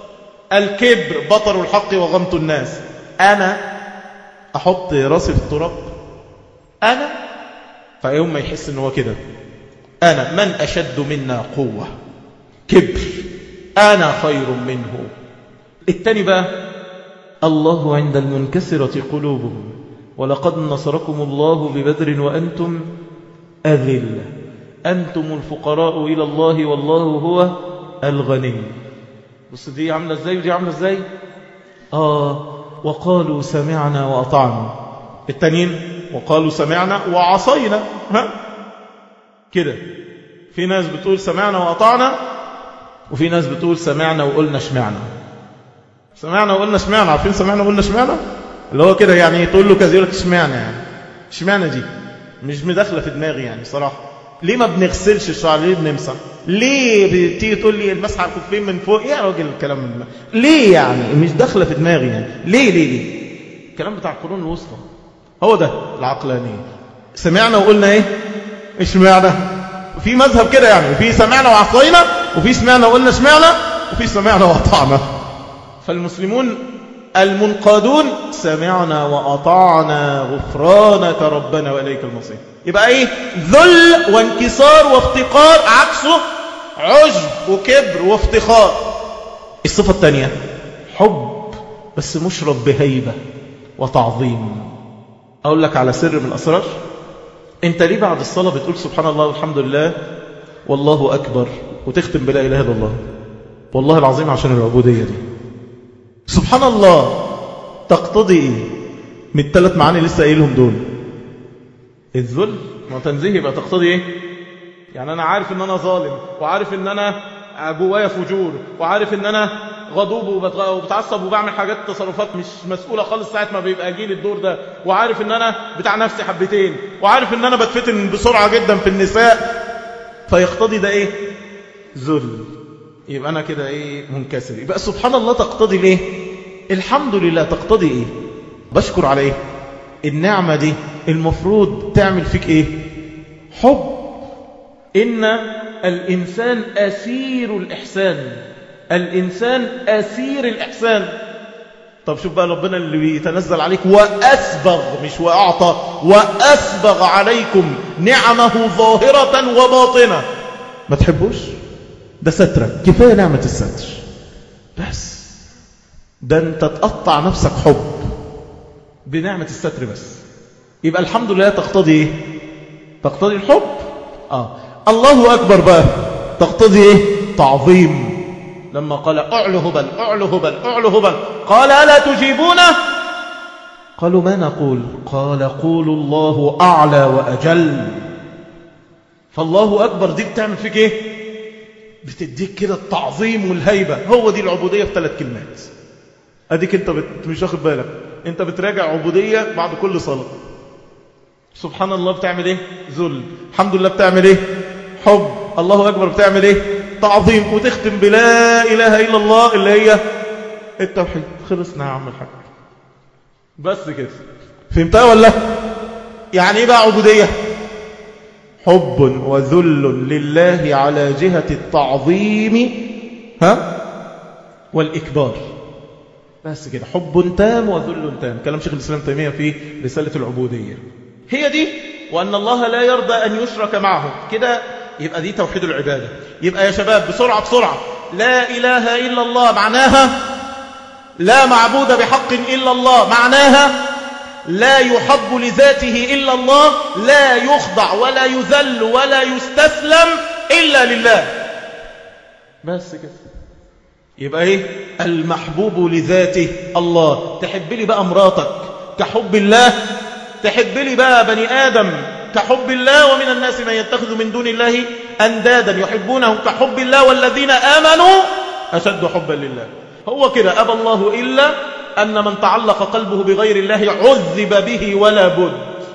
الكبر بطر الحق وغمط الناس أنا أحط راسي في التراب أنا فيوم ما يحس أنه كده أنا من أشد منا قوة كبر أنا خير منه التاني بقى الله عند المنكسرة قلوبهم ولقد نصركم الله ببدر وأنتم أذل أنتم الفقراء إلى الله والله هو الغني بص دي عاملة ازاي ودي عاملة ازاي آه وقالوا سمعنا وأطعنا التانيين وقالوا سمعنا وعصينا ها كده في ناس بتقول سمعنا وأطعنا وفي ناس بتقول سمعنا وقلنا شمعنا سمعنا وقلنا شمعنا عارفين سمعنا وقلنا شمعنا اللي هو كده يعني تقول له كذا يقول لك اشمعنى يعني اشمعنى دي مش مداخله في دماغي يعني صراحه ليه ما بنغسلش الشعر ليه بنمسح ليه بتيجي تقول لي المسح على الكفين من فوق يا راجل الكلام من دماغي. ليه يعني مش داخله في دماغي يعني ليه ليه ليه الكلام بتاع القرون الوسطى هو ده العقلانيه سمعنا وقلنا ايه اشمعنى في مذهب كده يعني في سمعنا وعصينا وفي سمعنا وقلنا سمعنا وفي سمعنا وأطعنا فالمسلمون المنقادون سمعنا وأطعنا غفرانك ربنا وإليك المصير يبقى ايه ذل وانكسار وافتقار عكسه عجب وكبر وافتخار الصفة الثانية حب بس مشرب بهيبة وتعظيم أقول لك على سر من الأسرار انت ليه بعد الصلاة بتقول سبحان الله والحمد لله والله أكبر وتختم بلا إله إلا الله والله العظيم عشان العبودية دي سبحان الله تقتضي إيه من الثلاث معاني لسه قايلهم دول الذل ما تنزيه يبقى تقتضي إيه يعني أنا عارف إن أنا ظالم وعارف إن أنا جوايا فجور وعارف إن أنا غضوب وبتعصب وبعمل حاجات تصرفات مش مسؤولة خالص ساعة ما بيبقى جيل الدور ده وعارف إن أنا بتاع نفسي حبتين وعارف إن أنا بتفتن بسرعة جدا في النساء فيقتضي ده إيه ذل يبقى أنا كده إيه منكسر يبقى سبحان الله تقتضي ليه الحمد لله تقتضي إيه بشكر على إيه النعمة دي المفروض تعمل فيك إيه حب إن الإنسان أسير الإحسان الإنسان أسير الإحسان طب شوف بقى ربنا اللي بيتنزل عليك وأسبغ مش وأعطى وأسبغ عليكم نعمه ظاهرة وباطنة ما تحبوش ده سترك كفاية نعمة الستر بس ده انت تقطع نفسك حب بنعمة الستر بس يبقى الحمد لله تقتضي ايه تقتضي الحب آه. الله أكبر بقى تقتضي ايه تعظيم لما قال اعلو هبل اعلو هبل اعلو هبل قال ألا تجيبونه قالوا ما نقول قال قولوا الله أعلى وأجل فالله أكبر دي بتعمل فيك ايه بتديك كده التعظيم والهيبة هو دي العبودية في ثلاث كلمات أديك أنت بت... مش واخد بالك أنت بتراجع عبودية بعد كل صلاة سبحان الله بتعمل ايه ذل الحمد لله بتعمل ايه حب الله أكبر بتعمل ايه تعظيم وتختم بلا إله إلا الله اللي هي التوحيد خلصنا يا عم الحاج بس كده فهمتها ولا يعني ايه بقى عبودية حب وذل لله على جهة التعظيم ها والإكبار بس كده حب تام وذل تام كلام شيخ الإسلام تيمية في رسالة العبودية هي دي وأن الله لا يرضى أن يشرك معه كده يبقى دي توحيد العبادة يبقى يا شباب بسرعة بسرعة لا إله إلا الله معناها لا معبود بحق إلا الله معناها لا يحب لذاته إلا الله لا يخضع ولا يذل ولا يستسلم إلا لله بس كده يبقى ايه المحبوب لذاته الله تحب لي بقى مراتك كحب الله تحب لي بقى بني آدم كحب الله ومن الناس من يتخذ من دون الله أندادا يحبونهم كحب الله والذين آمنوا أشد حبا لله هو كده أبى الله إلا أن من تعلق قلبه بغير الله عذب به ولا بد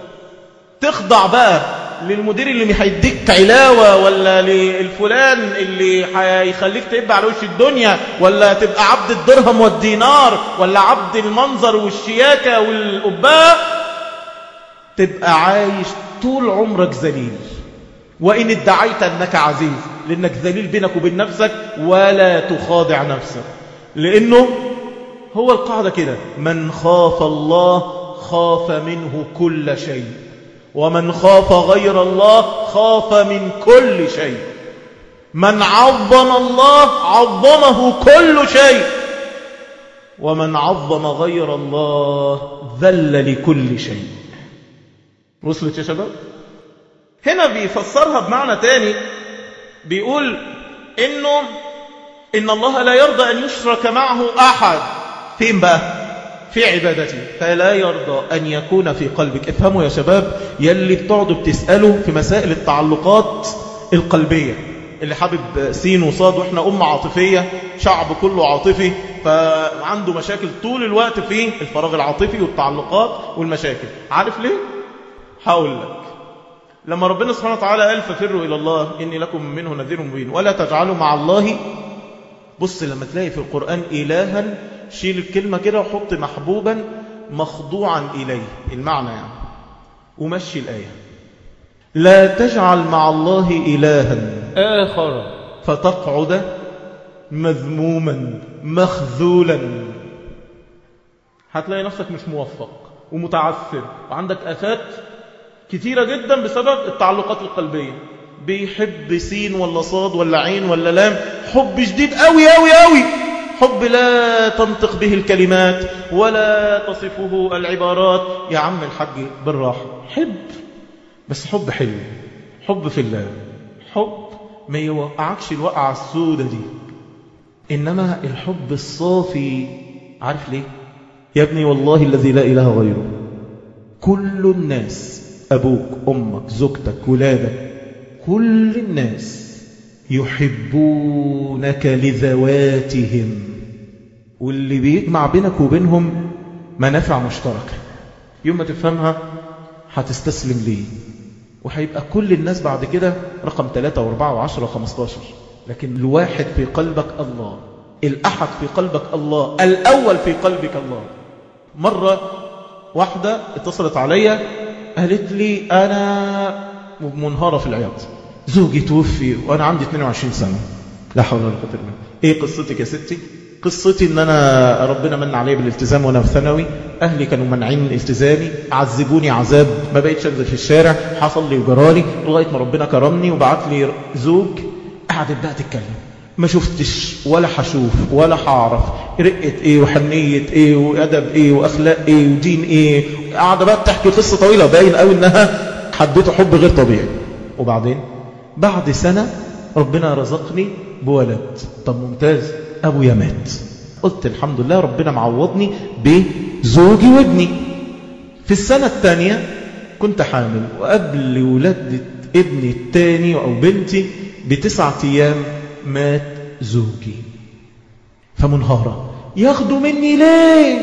تخضع بقى للمدير اللي هيديك علاوة ولا للفلان اللي هيخليك تبقى على وش الدنيا ولا تبقى عبد الدرهم والدينار ولا عبد المنظر والشياكة والقباء تبقى عايش طول عمرك ذليل وإن ادعيت أنك عزيز لأنك ذليل بينك وبين نفسك ولا تخاضع نفسك لأنه هو القاعدة كده من خاف الله خاف منه كل شيء ومن خاف غير الله خاف من كل شيء من عظم الله عظمه كل شيء ومن عظم غير الله ذل لكل شيء وصلت يا شباب هنا بيفسرها بمعنى تاني بيقول انه ان الله لا يرضى ان يشرك معه احد فين بقى في عبادته فلا يرضى أن يكون في قلبك افهموا يا شباب يلي بتقعدوا بتسألوا في مسائل التعلقات القلبية اللي حابب سين وصاد واحنا أمة عاطفية شعب كله عاطفي فعنده مشاكل طول الوقت في الفراغ العاطفي والتعلقات والمشاكل عارف ليه؟ هقول لك لما ربنا سبحانه وتعالى قال ففروا إلى الله إني لكم منه نذير مبين ولا تجعلوا مع الله بص لما تلاقي في القرآن إلها شيل الكلمة كده وحط محبوبا مخضوعا إليه المعنى يعني ومشي الآية لا تجعل مع الله إلها آخر فتقعد مذموما مخذولا هتلاقي نفسك مش موفق ومتعثر وعندك آفات كتيرة جدا بسبب التعلقات القلبية بيحب سين ولا صاد ولا عين ولا لام حب شديد قوي قوي قوي حب لا تنطق به الكلمات ولا تصفه العبارات يا عم الحاج بالراحة حب بس حب حلو حب في الله حب ما يوقعكش الوقعة السودة دي إنما الحب الصافي عارف ليه يا ابني والله الذي لا إله غيره كل الناس أبوك أمك زوجتك ولادك كل الناس يحبونك لذواتهم واللي بيجمع بينك وبينهم منافع مشتركة يوم ما تفهمها هتستسلم ليه وهيبقى كل الناس بعد كده رقم 3 و4 و10 و15 لكن الواحد في قلبك الله الأحد في قلبك الله الأول في قلبك الله مرة واحدة اتصلت عليا قالت لي أنا منهارة في العياط زوجي توفي وأنا عندي 22 سنة لا حول ولا قوة إلا بالله إيه قصتك يا ستي قصتي ان انا ربنا من علي بالالتزام وانا في ثانوي اهلي كانوا منعين التزامي عذبوني عذاب ما بقيتش انزل في الشارع حصل لي وجرالي لغايه ما ربنا كرمني وبعت لي زوج قعدت بقى تتكلم ما شفتش ولا هشوف ولا هعرف رقة ايه وحنية ايه وادب ايه واخلاق ايه ودين ايه قاعدة بقى تحكي قصة طويلة باين قوي انها حبيته حب غير طبيعي وبعدين بعد سنة ربنا رزقني بولد طب ممتاز ابويا مات قلت الحمد لله ربنا معوضني بزوجي وابني في السنة الثانية كنت حامل وقبل ولادة ابني الثاني أو بنتي بتسعة أيام مات زوجي فمنهارة ياخدوا مني ليه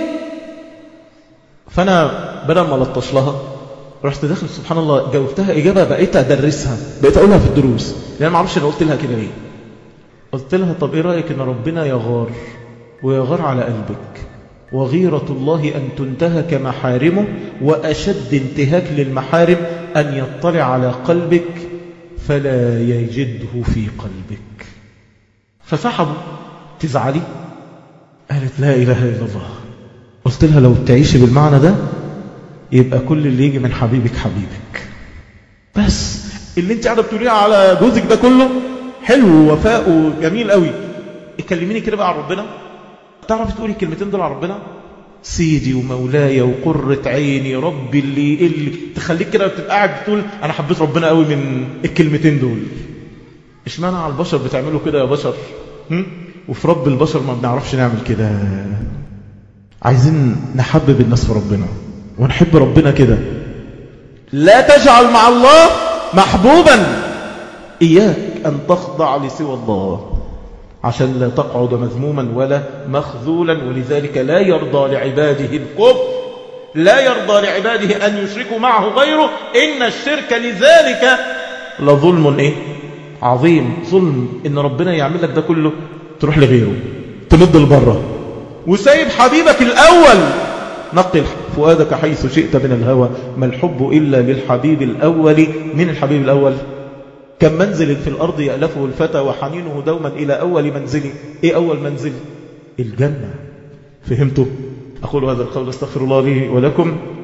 فأنا بدل ما لطش لها رحت داخل سبحان الله جاوبتها إجابة بقيت أدرسها بقيت أقولها في الدروس لأن ما اعرفش أنا قلت لها كده ليه قلت لها طب إيه رأيك إن ربنا يغار ويغار على قلبك وغيرة الله أن تنتهك محارمه وأشد انتهاك للمحارم أن يطلع على قلبك فلا يجده في قلبك فسحبوا تزعلي قالت لا إله إلا الله قلت لها لو تعيشي بالمعنى ده يبقى كل اللي يجي من حبيبك حبيبك بس اللي انت قاعده بتقوليه على جوزك ده كله حلو ووفاء وجميل قوي اتكلميني كده بقى عن ربنا تعرفي تقولي الكلمتين دول عن ربنا سيدي ومولاي وقرة عيني ربي اللي اللي تخليك كده بتبقى قاعد بتقول انا حبيت ربنا قوي من الكلمتين دول اشمعنى على البشر بتعملوا كده يا بشر هم؟ وفي رب البشر ما بنعرفش نعمل كده عايزين نحبب الناس في ربنا ونحب ربنا كده لا تجعل مع الله محبوبا إياك أن تخضع لسوى الله عشان لا تقعد مذموما ولا مخذولا ولذلك لا يرضى لعباده الكفر لا يرضى لعباده أن يشركوا معه غيره إن الشرك لذلك لظلم إيه؟ عظيم ظلم إن ربنا يعمل لك ده كله تروح لغيره تمد لبره وسايب حبيبك الأول نقل فؤادك حيث شئت من الهوى ما الحب إلا للحبيب الأول من الحبيب الأول كم منزل في الأرض يألفه الفتى وحنينه دوما إلى أول منزل إيه أول منزل الجنة فهمتوا أقول هذا القول استغفر الله لي ولكم